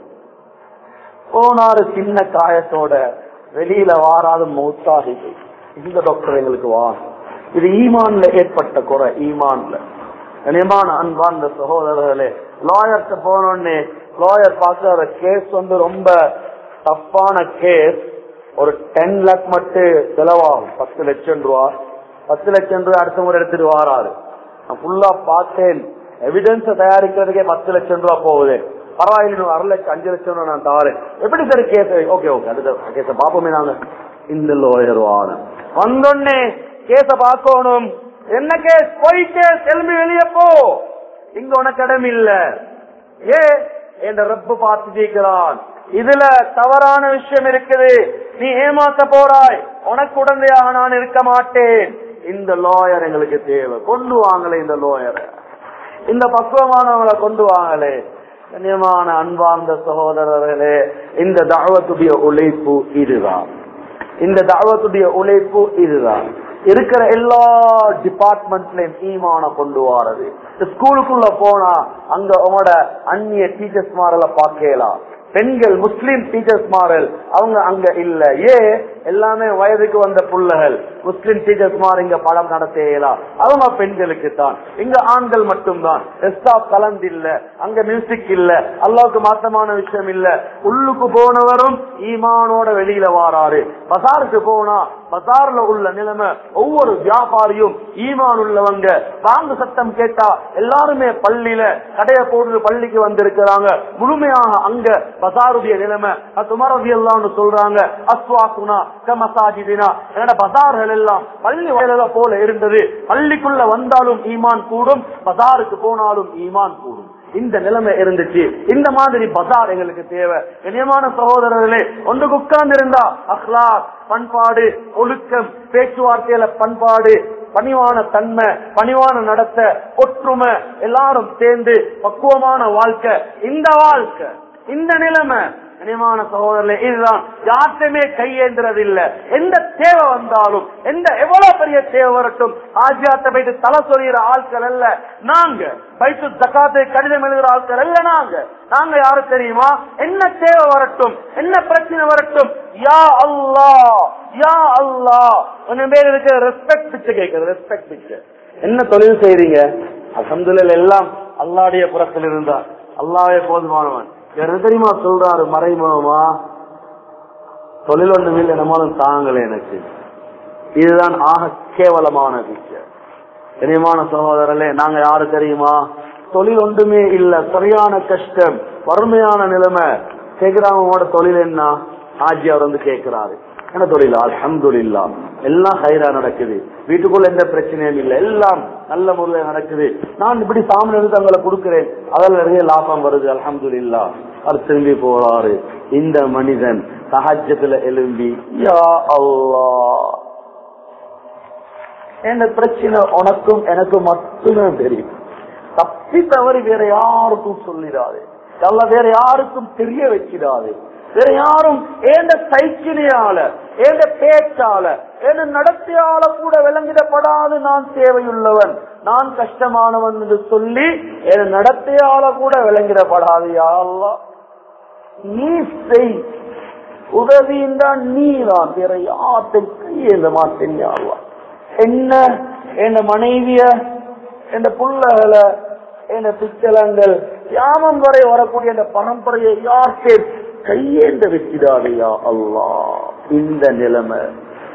போனாரு சின்ன காயத்தோட வெளியில வாராது மௌத்தாகி இந்த டாக்டர் எங்களுக்கு வா இது ஈமான்ல ஏற்பட்ட குறை ஈமான்ல கனியமான அன்பார்ந்த சகோதரர்களே லாயர்கிட்ட போனோடனே லாயர் பார்க்கிற கேஸ் வந்து ரொம்ப டஃப்பான கேஸ் ஒரு டென் லேக் மட்டும் செலவாகும் பத்து லட்சம் ரூபா பத்து லட்சம் ரூபாய் அடுத்த முறை எடுத்துட்டு வாராரு நான் ஃபுல்லா பார்த்தேன் எவிடன்ஸ் தயாரிக்கிறதுக்கே பத்து லட்சம் ரூபா போகுது பரவாயில்லை அரை லட்சம் அஞ்சு லட்சம் ரூபா நான் தாரேன் எப்படி சரி கேஸ் ஓகே ஓகே அடுத்த கேஸ பாப்போமே நாங்க இந்த லோயர் வாரம் வந்தோடனே கேஸ பார்க்கணும் என்ன கேஸ் போய் கேஸ் கிளம்பி வெளியே போ இங்க உனக்கு இடம் இல்ல ஏ என்ற ரப்பு பார்த்து ஜெயிக்கிறான் இதுல தவறான விஷயம் இருக்குது நீ ஏமாத்த போறாய் உனக்கு உடந்தையாக நான் இருக்க மாட்டேன் இந்த லாயர் எங்களுக்கு தேவை கொண்டு வாங்கல இந்த லாயரை இந்த பக்குவமானவங்களை கொண்டு வாங்கலே கண்ணியமான அன்பார்ந்த சகோதரர்களே இந்த தாவத்துடைய உழைப்பு இதுதான் இந்த தாவத்துடைய உழைப்பு இதுதான் இருக்கிற எல்லா டிபார்ட்மெண்ட்லயும் ஈமான கொண்டு வாரது ஸ்கூலுக்குள்ள போனா அங்க உங்களோட அந்நிய டீச்சர்ஸ் மாரல பாக்கலாம் பெண்கள் முஸ்லீம் டீச்சர்ஸ் மாரல் அவங்க அங்க இல்ல ஏ எல்லாமே வயதுக்கு வந்த புள்ளகள் முஸ்லிம் டீச்சர்ஸ் மாதிரி இங்க படம் நடத்தலாம் அவங்க பெண்களுக்கு தான் இங்க ஆண்கள் மட்டும்தான் ரெஸ்டாப் கலந்து இல்ல அங்க மியூசிக் இல்ல அல்லாவுக்கு மாத்தமான விஷயம் இல்ல உள்ளுக்கு போனவரும் ஈமானோட வெளியில வாராரு பசாருக்கு போனா பசார்ல உள்ள நிலைமை ஒவ்வொரு வியாபாரியும் ஈமான் உள்ளவங்க வாங்க சத்தம் கேட்டா எல்லாருமே பள்ளியில கடைய போடுறது பள்ளிக்கு வந்திருக்கிறாங்க முழுமையாக அங்க பசாருடைய நிலைமை துமரவி எல்லாம் சொல்றாங்க அஸ்வாக்குனா மசாஜிதினா என்னோட பசார்கள் எல்லாம் பள்ளி வயல போல இருந்தது பள்ளிக்குள்ள வந்தாலும் ஈமான் கூடும் பசாருக்கு போனாலும் ஈமான் கூடும் இந்த நிலைமை இருந்துச்சு இந்த மாதிரி பசார் எங்களுக்கு தேவை கண்ணியமான சகோதரர்களே ஒன்றுக்கு உட்கார்ந்து இருந்தா அஹ்லாக் பண்பாடு ஒழுக்கம் பேச்சுவார்த்தையில பண்பாடு பணிவான தன்மை பணிவான நடத்த ஒற்றுமை எல்லாரும் சேர்ந்து பக்குவமான வாழ்க்கை இந்த வாழ்க்கை இந்த நிலைமை கனிமான சகோதரர்களே இதுதான் யார்ட்டுமே கையேந்திரது இல்ல எந்த தேவை வந்தாலும் எந்த எவ்வளவு பெரிய தேவை வரட்டும் ஆஜியாத்த போயிட்டு தலை சொல்லிற ஆட்கள் அல்ல நாங்க பைத்து தக்காத்தை கடிதம் எழுதுற ஆட்கள் அல்ல நாங்க நாங்க யாரு தெரியுமா என்ன தேவை வரட்டும் என்ன பிரச்சனை வரட்டும் யா அல்லா யா அல்லா கொஞ்சம் பேர் இருக்க ரெஸ்பெக்ட் பிச்சை கேட்கறது ரெஸ்பெக்ட் பிச்சை என்ன தொழில் செய்றீங்க அசந்துல எல்லாம் அல்லாடைய புறத்தில் இருந்தா அல்லாவே போதுமானவன் என்ன தெரியுமா சொல்றாரு மறைமுகமா தொழில் ஒன்றும் இல்லை நம்மளும் தாங்கல எனக்கு இதுதான் ஆக கேவலமான பிக்சர் தெரியுமான சகோதரர்களே நாங்க யாரு தெரியுமா தொழில் ஒன்றுமே இல்ல சரியான கஷ்டம் வறுமையான நிலைமை கேக்குறாங்களோட தொழில் என்ன ஆஜி அவர் வந்து கேட்கிறாரு என்ன தொழில் அல்ஹம்துலில்லா எல்லாம் ஹைரா நடக்குது வீட்டுக்குள்ள எந்த பிரச்சனையும் இல்லை எல்லாம் நல்ல முறையில் நடக்குது நான் இப்படி சாமி எடுத்து அங்களை கொடுக்கிறேன் அதில் நிறைய லாபம் வருது அல்ஹம்துலில்லா அவர் திரும்பி போறாரு இந்த மனிதன் சஹஜத்துல எழும்பி யா அல்லா என்ன பிரச்சனை உனக்கும் எனக்கும் மட்டுமே தெரியும் தப்பி தவறி வேற யாருக்கும் சொல்லிடாது அல்ல வேற யாருக்கும் தெரிய வச்சிடாது வேற யாரும் ஏந்த சைக்கிளியால ஏந்த பேச்சால ஏந்த நடத்தையால கூட விளங்கிடப்படாது நான் தேவையுள்ளவன் நான் கஷ்டமானவன் என்று சொல்லி என் நடத்தையால கூட விளங்கிடப்படாது யாரெல்லாம் நீ செய் உதவிந்தான் நீ தான் வேற யார்த்தையும் கையேந்த மாட்டேன் யாரெல்லாம் என்ன என் மனைவிய என் புள்ளகளை என் பிச்சலங்கள் யாமம் வரை வரக்கூடிய அந்த பரம்பரையை யார்க்கே கையேந்த வச்சிடாதையா அல்லா இந்த நிலைமை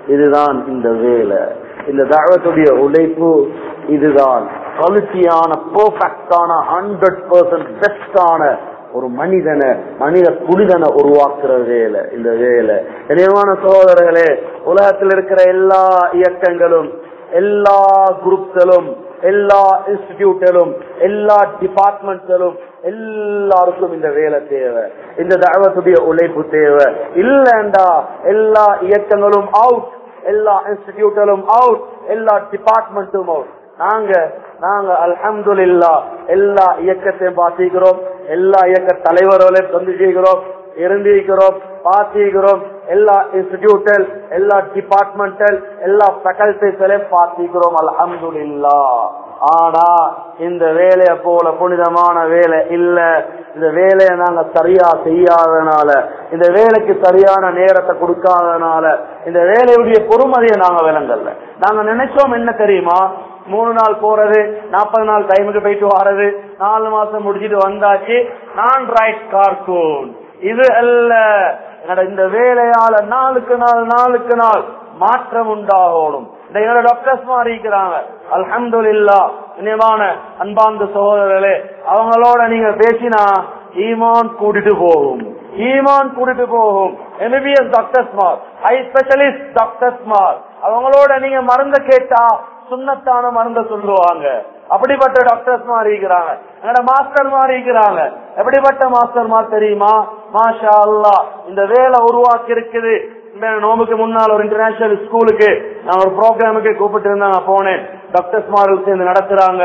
இதுதான் இந்த வேலை இந்த தாவத்துடைய உழைப்பு இதுதான் குவாலிட்டியான பெர்ஃபெக்டான ஹண்ட்ரட் பர்சன்ட் பெஸ்டான ஒரு மனிதனை மனித புனிதனை உருவாக்குற வேலை இந்த வேலை இனியமான சகோதரர்களே உலகத்தில் இருக்கிற எல்லா இயக்கங்களும் எல்லா குரூப்களும் எல்லா இன்ஸ்டிடியூட்டிலும் எல்லா டிபார்ட்மெண்ட்களும் எல்லாருக்கும் இந்த வேலை தேவை இந்த தகவத்துடைய உழைப்பு தேவை இல்லண்டா எல்லா இயக்கங்களும் அவுட் எல்லா இன்ஸ்டிடியூட்டிலும் அவுட் எல்லா டிபார்ட்மெண்ட்டும் அவுட் நாங்க நாங்க அல்ஹம்துலில்லா எல்லா இயக்கத்தையும் பார்த்திருக்கிறோம் எல்லா இயக்க தலைவர்களையும் சந்திச்சிருக்கிறோம் இருந்திருக்கிறோம் பார்த்திருக்கிறோம் எல்லா இன்ஸ்டிடியூட்டல் எல்லா டிபார்ட்மெண்டல் எல்லா ஃபேக்கல்டிஸ்களையும் பார்த்திருக்கிறோம் அல்ஹம்துலில்லா ஆனா இந்த வேலையை போல புனிதமான வேலை இல்ல இந்த வேலையை நாங்க சரியா செய்யாதனால இந்த வேலைக்கு சரியான நேரத்தை கொடுக்காதனால இந்த வேலையுடைய பொறுமதியை நாங்க விளங்கல்ல நாங்க நினைச்சோம் என்ன தெரியுமா மூணு நாள் போறது நாற்பது நாள் டைமுக்கு போயிட்டு வர்றது நாலு மாசம் முடிச்சிட்டு வந்தாச்சு நான் ரைட் கார்கூன் இது அல்ல என்னோட இந்த வேலையால நாளுக்கு நாள் நாளுக்கு நாள் மாற்றம் உண்டாகணும் இந்த என்னோட டாக்டர்ஸ் மாறி இருக்கிறாங்க அல்ஹம்துலில்லா இனிமான அன்பார்ந்த சகோதரர்களே அவங்களோட நீங்க பேசினா ஈமான் கூட்டிட்டு போகும் ஈமான் கூட்டிட்டு போகும் எம்பிபிஎஸ் டாக்டர்ஸ் மார் ஹை ஸ்பெஷலிஸ்ட் டாக்டர்ஸ் மார் அவங்களோட நீங்க மருந்த கேட்டா சுண்ணத்தான மருந்த சொல்லுவாங்க அப்படிப்பட்ட டாக்டர்ஸ் மாதிரி இருக்கிறாங்க என்னோட மாஸ்டர் மாதிரி இருக்கிறாங்க எப்படிப்பட்ட மாஸ்டர் மாதிரி தெரியுமா மாஷா அல்லா இந்த வேலை உருவாக்கி இருக்குது இந்த நோம்புக்கு முன்னால் ஒரு இன்டர்நேஷனல் ஸ்கூலுக்கு நான் ஒரு ப்ரோக்ராமுக்கு கூப்பிட்டு இருந்தா நான் போனேன் டாக்டர்ஸ் மாடல் சேர்ந்து நடத்துறாங்க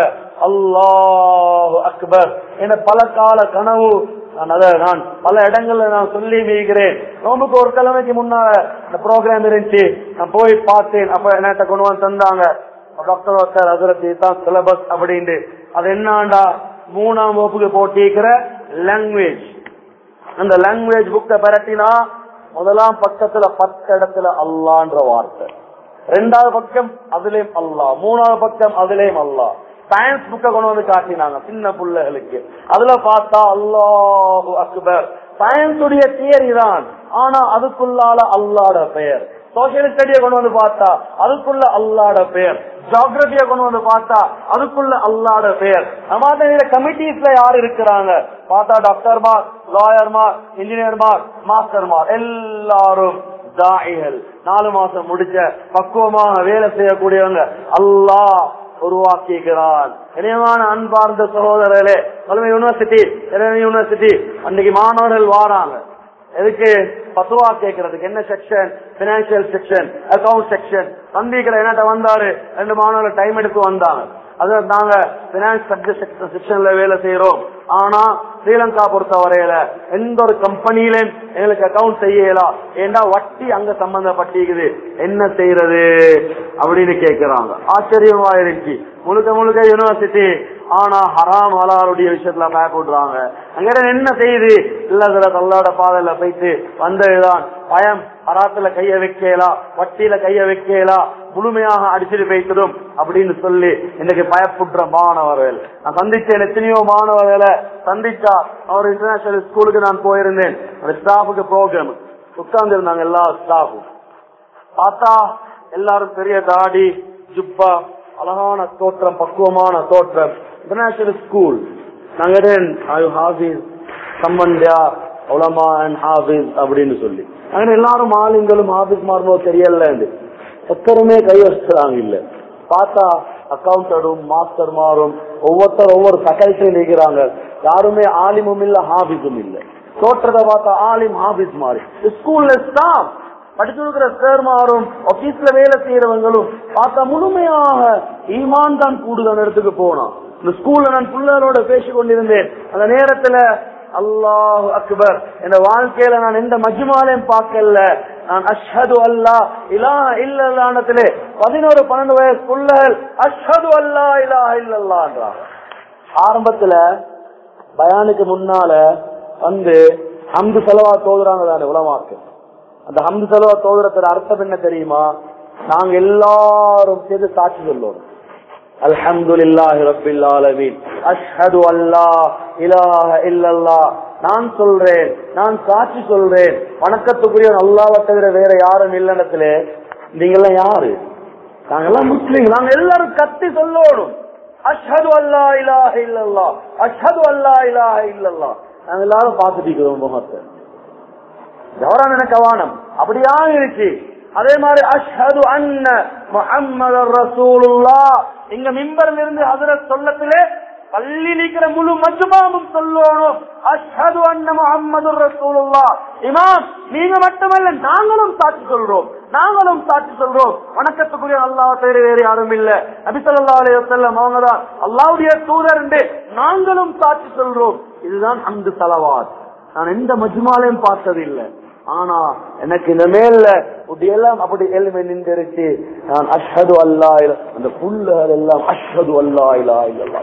அல்லாஹ் அக்பர் என பல கால கனவு நான் அதை நான் பல இடங்கள்ல நான் சொல்லி மீகிறேன் நோம்புக்கு ஒரு கிழமைக்கு முன்னால இந்த ப்ரோக்ராம் இருந்துச்சு நான் போய் பார்த்தேன் அப்ப என்னட்ட கொண்டு வந்து தந்தாங்க டாக்டர் ஒருத்தர் அதிரத்தி தான் சிலபஸ் அப்படின்ட்டு அது என்னாண்டா மூணாம் வகுப்புக்கு போட்டிருக்கிற லாங்குவேஜ் அந்த லாங்குவேஜ் புக்கை பரட்டினா முதலாம் பக்கத்துல பத்து இடத்துல அல்லான்ற வார்த்தை ரெண்டாவது பக்கம் அதுலயும் அல்லா மூணாவது பக்கம் அதுலயும் அல்லா சயின்ஸ் புக்கை கொண்டு வந்து காட்டினாங்க சின்ன பிள்ளைகளுக்கு அதுல பார்த்தா அல்லாஹு அக்பர் சயின்ஸ் உடைய தியரி தான் ஆனா அதுக்குள்ளால அல்லாட பெயர் சோசியல் ஸ்டடியை கொண்டு வந்து பார்த்தா அதுக்குள்ள அல்லாட பெயர் ஜியோகிரபியை கொண்டு வந்து பார்த்தா அதுக்குள்ள அல்லாட பெயர் நம்ம கமிட்டிஸ்ல யார் இருக்கிறாங்க பார்த்தா டாக்டர் மார் லாயர் மார் இன்ஜினியர் மார் மாஸ்டர் மார் எல்லாரும் தாயிகள் நாலு மாசம் முடிச்ச பக்குவமாக வேலை செய்யக்கூடியவங்க அல்லாஹ் உருவாக்கிக்கிறான் இணையமான அன்பார்ந்த சகோதரர்களே தலைமை யூனிவர்சிட்டி யூனிவர்சிட்டி அன்னைக்கு மாணவர்கள் வாராங்க எதுக்கு பத்துவா கேட்கறதுக்கு என்ன section financial section account section வந்திக்கிற என்னட்ட வந்தாரு ரெண்டு மாணவர்கள் டைம் எடுத்து வந்தாங்க அது நாங்க பினான்ஸ் சப்ஜெக்ட் செக்ஷன்ல வேலை செய்யறோம் ஆனா ஸ்ரீலங்கா பொறுத்த வரையில எந்த ஒரு கம்பெனியிலும் எங்களுக்கு அக்கௌண்ட் செய்யலாம் ஏண்டா வட்டி அங்க சம்பந்தப்பட்டிருக்குது என்ன செய்யறது அப்படின்னு கேக்குறாங்க ஆச்சரியமா இருந்துச்சு முழுக்க முழுக்க யூனிவர்சிட்டி ஆனா ஹராம் ஹலாலுடைய விஷயத்துல பயப்படுறாங்க அங்க என்ன செய்யுது இல்ல சில தள்ளாட பாதையில போயிட்டு வந்ததுதான் பயம் ஹராத்துல கைய வைக்கலாம் வட்டியில கைய வைக்கலாம் முழுமையாக அடிச்சுட்டு போய்க்கிறோம் அப்படின்னு சொல்லி இன்னைக்கு பயப்படுற மாணவர்கள் நான் சந்திச்சேன் எத்தனையோ மாணவர்களை சந்திச்சா அவர் இன்டர்நேஷனல் ஸ்கூலுக்கு நான் போயிருந்தேன் அந்த ஸ்டாஃபுக்கு ப்ரோக்ராம் உட்கார்ந்து இருந்தாங்க எல்லா ஸ்டாஃபும் பார்த்தா எல்லாரும் பெரிய தாடி ஜுப்பா அழகான தோற்றம் பக்குவமான தோற்றம் இன்டர்நேஷனல் ஸ்கூல் நாங்க ஹாஃபீஸ் சம்பந்தியா உலமா அண்ட் ஹாஃபீஸ் அப்படின்னு சொல்லி அங்க எல்லாரும் ஆளுங்களும் ஹாஃபீஸ் மாறுமோ தெரியல ஒருத்தருமே கை வச்சுறாங்க இல்ல பார்த்தா அக்கௌண்டடும் மாஸ்டர் மாறும் ஒவ்வொருத்தர் ஒவ்வொரு ஃபேக்கல்ட்டியும் இருக்கிறாங்க யாருமே ஆலிமும் இல்ல ஹாபிஸும் இல்ல தோற்றத்தை பார்த்தா ஆலிம் ஹாபிஸ் மாறி ஸ்கூல்ல ஸ்டாஃப் படிச்சு கொடுக்கிற சார் மாறும் ஆபீஸ்ல வேலை செய்யறவங்களும் பார்த்தா முழுமையாக ஈமான் தான் கூடுதல் இடத்துக்கு போனான் இந்த ஸ்கூல்ல நான் பிள்ளைகளோட பேசி கொண்டிருந்தேன் அந்த நேரத்துல அல்லாஹ் அக்பர் என் வாழ்க்கையில நான் எந்த மஜ்மாலையும் பார்க்கல நான் அஷ்ஹது அல்லா இலா இல்லல்லானத்திலே பதினோரு பன்னெண்டு வயசு பிள்ளைகள் அஷ்ஹது அல்லா இலா இல்லல்லான்றாங்க ஆரம்பத்துல பயானுக்கு முன்னால வந்து ஹம்து செலவா தோதுறாங்க தானே உலமாக்கு அந்த ஹம்து செலவா தோதுறதுல அர்த்தம் என்ன தெரியுமா நாங்க எல்லாரும் சேர்ந்து சாட்சி சொல்லுவோம் அல்ஹம்துலில்லாஹி ரப்பில் ஆலமீன் அஷ்ஹது அல்லா இலாஹ இல்லல்லாஹ் நான் சொல்றேன் நான் சாட்சி சொல்றேன் வணக்கத்துக்குரிய அல்லாஹ்வை தவிர வேற யாரும் இல்லனத்திலே நீங்கெல்லாம் யாரு நாங்கெல்லாம் முஸ்லீம் நாங்க எல்லாரும் கத்தி சொல்லணும் அஷ்ஹது அல்லா இலாஹ இல்லல்லா அஷ்ஹது அல்லா இலாஹ இல்லல்லா நாங்க எல்லாரும் பார்த்துட்டு இருக்கிறோம் முகத்தை கௌரவம் எனக்கு வானம் அப்படியா இருக்கு அதே மாதிரி அஷ்ஹது அன்ன முஹம்மது ரசூலுல்லா இங்க மிம்பரில் இருந்து ஹசரத் சொல்லத்திலே பள்ளி நிக்கிற முழு மஜ்மாவும் சொல்லணும் அஷ்ஹது அன்ன முஹம்மது ரசூலுல்லா இமாம் நீங்க மட்டுமல்ல நாங்களும் சாட்சி சொல்றோம் நாங்களும் சாட்சி சொல்றோம் வணக்கத்துக்குரிய அல்லாஹ் தவிர வேறு யாரும் இல்ல நபி ஸல்லல்லாஹு அலைஹி வஸல்லம் அவங்க தான் அல்லாஹ்வுடைய தூதர் என்று நாங்களும் சாட்சி சொல்றோம் இதுதான் அந்த தலவாத் நான் எந்த மஜ்மாலையும் பார்த்தது இல்லை ஆனா எனக்கு இந்த மேல எல்லாம் அப்படி எலுமை நின்றுச்சு நான் அஷ்ஹது அல்லா இல- அந்த புல்லுகள் எல்லாம் அஷ்ஹது அல்லா இலா இல்லல்லா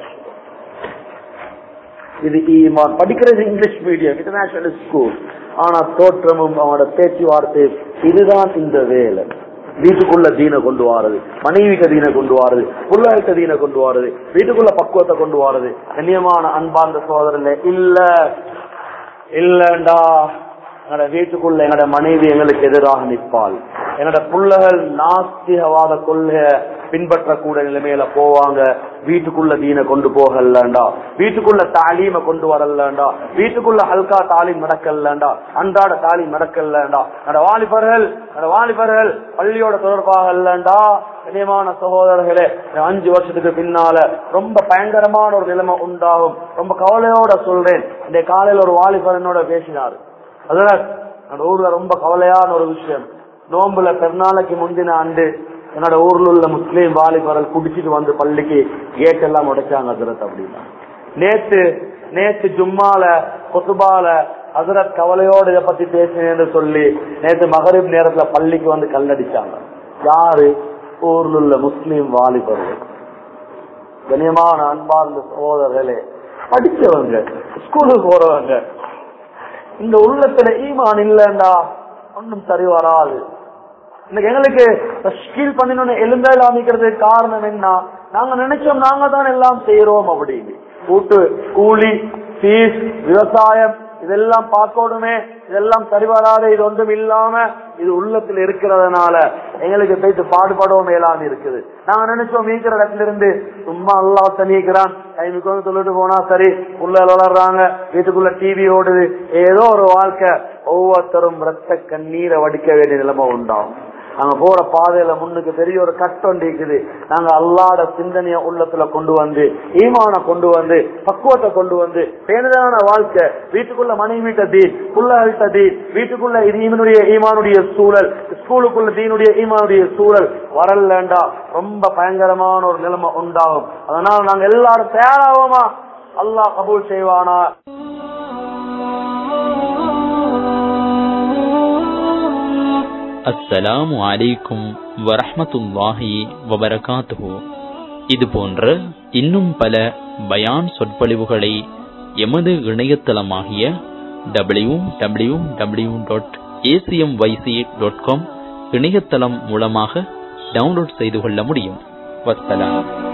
இது ஈமான் படிக்கிறது இங்கிலீஷ் மீடியம் இன்டர்நேஷனல் ஸ்கூல் ஆனா தோற்றமும் அவனோட பேச்சுவார்த்தை இதுதான் இந்த வேலை வீட்டுக்குள்ள தீனை கொண்டு வாரது மனைவிக்கு தீனை கொண்டு வாரது புள்ளாய்க்கு தீனை கொண்டு வாரது வீட்டுக்குள்ள பக்குவத்தை கொண்டு வாரது கண்ணியமான அன்பார்ந்த சோதரன் இல்ல இல்லண்டா எங்கட வீட்டுக்குள்ள எங்கட மனைவி எங்களுக்கு எதிராக நிற்பாள் என்னோட புள்ளகள் நாஸ்திகவாத கொள்கைய பின்பற்றக்கூடிய நிலைமையில போவாங்க வீட்டுக்குள்ள தீனை கொண்டு போகலண்டா வீட்டுக்குள்ள தாலீம கொண்டு வரலண்டா வீட்டுக்குள்ள ஹல்கா தாலீம் நடக்கலண்டா அன்றாட தாலீம் நடக்கலண்டா என்னோட வாலிபர்கள் என்னோட வாலிபர்கள் பள்ளியோட தொடர்பாக இல்லண்டா கண்ணியமான சகோதரர்களே இந்த அஞ்சு வருஷத்துக்கு பின்னால ரொம்ப பயங்கரமான ஒரு நிலைமை உண்டாகும் ரொம்ப கவலையோட சொல்றேன் இந்த காலையில ஒரு வாலிபர் என்னோட பேசினார் அதனால என்னோட ஊர்ல ரொம்ப கவலையான ஒரு விஷயம் நோம்புல பெருநாளைக்கு முந்தின ஆண்டு என்னோட ஊர்ல உள்ள முஸ்லீம் வாலிபர்கள் குடிச்சிட்டு வந்து பள்ளிக்கு கேட் எல்லாம் உடைச்சாங்க ஹசரத் அப்படின்னா நேத்து நேத்து ஜும்மால கொத்துபால ஹசரத் கவலையோட இதை பத்தி பேசினேன்னு சொல்லி நேத்து மகரிப் நேரத்துல பள்ளிக்கு வந்து கல்லடிச்சாங்க யாரு ஊர்ல உள்ள முஸ்லீம் வாலிபர்கள் கண்ணியமான அன்பார்ந்த சகோதரர்களே படிச்சவங்க ஸ்கூலுக்கு போறவங்க இந்த உள்ளத்துல ஈமான் இல்லண்டா ஒன்றும் சரி வராது இன்னைக்கு எங்களுக்கு ஸ்கீல் பண்ணினோன்னு எலும்பேல் அமைக்கிறதுக்கு காரணம் என்ன நாங்க நினைச்சோம் நாங்க தான் எல்லாம் செய்யறோம் அப்படின்னு கூட்டு கூலி ஃபீஸ் விவசாயம் இதெல்லாம் பார்க்கணுமே இதெல்லாம் சரி வராது இது ஒன்றும் இல்லாம இது உள்ளத்துல இருக்கிறதுனால எங்களுக்கு போயிட்டு பாடுபடவும் மேலாம இருக்குது நாங்க நினைச்சோம் மீக்கிற இடத்துல இருந்து சும்மா அல்லா தனிக்கிறான் டைமுக்கு வந்து சொல்லிட்டு போனா சரி உள்ள வளர்றாங்க வீட்டுக்குள்ள டிவி ஓடுது ஏதோ ஒரு வாழ்க்கை ஒவ்வொருத்தரும் ரத்த கண்ணீரை வடிக்க வேண்டிய நிலைமை உண்டாகும் நாங்க போற பாதையில முன்னுக்கு பெரிய ஒரு கட்டம் இருக்குது நாங்க அல்லாட சிந்தனைய உள்ளத்துல கொண்டு வந்து ஈமான கொண்டு வந்து பக்குவத்தை கொண்டு வந்து பேணுதான வாழ்க்கை வீட்டுக்குள்ள மனைவிட்ட தீன் புள்ளகிட்ட தீன் வீட்டுக்குள்ள ஈமனுடைய ஈமானுடைய சூழல் ஸ்கூலுக்குள்ள தீனுடைய ஈமானுடைய சூழல் வரலண்டா ரொம்ப பயங்கரமான ஒரு நிலைமை உண்டாகும் அதனால நாங்க எல்லாரும் தயாராகுமா அல்லாஹ் கபூல் செய்வானா அஸ்ஸலாமு அலைக்கும் வரஹ்மத்துல்லாஹி வபரகாத்துஹு இது போன்ற இன்னும் பல பயான் சொற்பொழிவுகளை எமது இணையதளமாகிய W W W dot ACM YC dot com இணையதளம் மூலமாக டவுன்லோட் செய்து கொள்ள முடியும் வஸ்ஸலாம்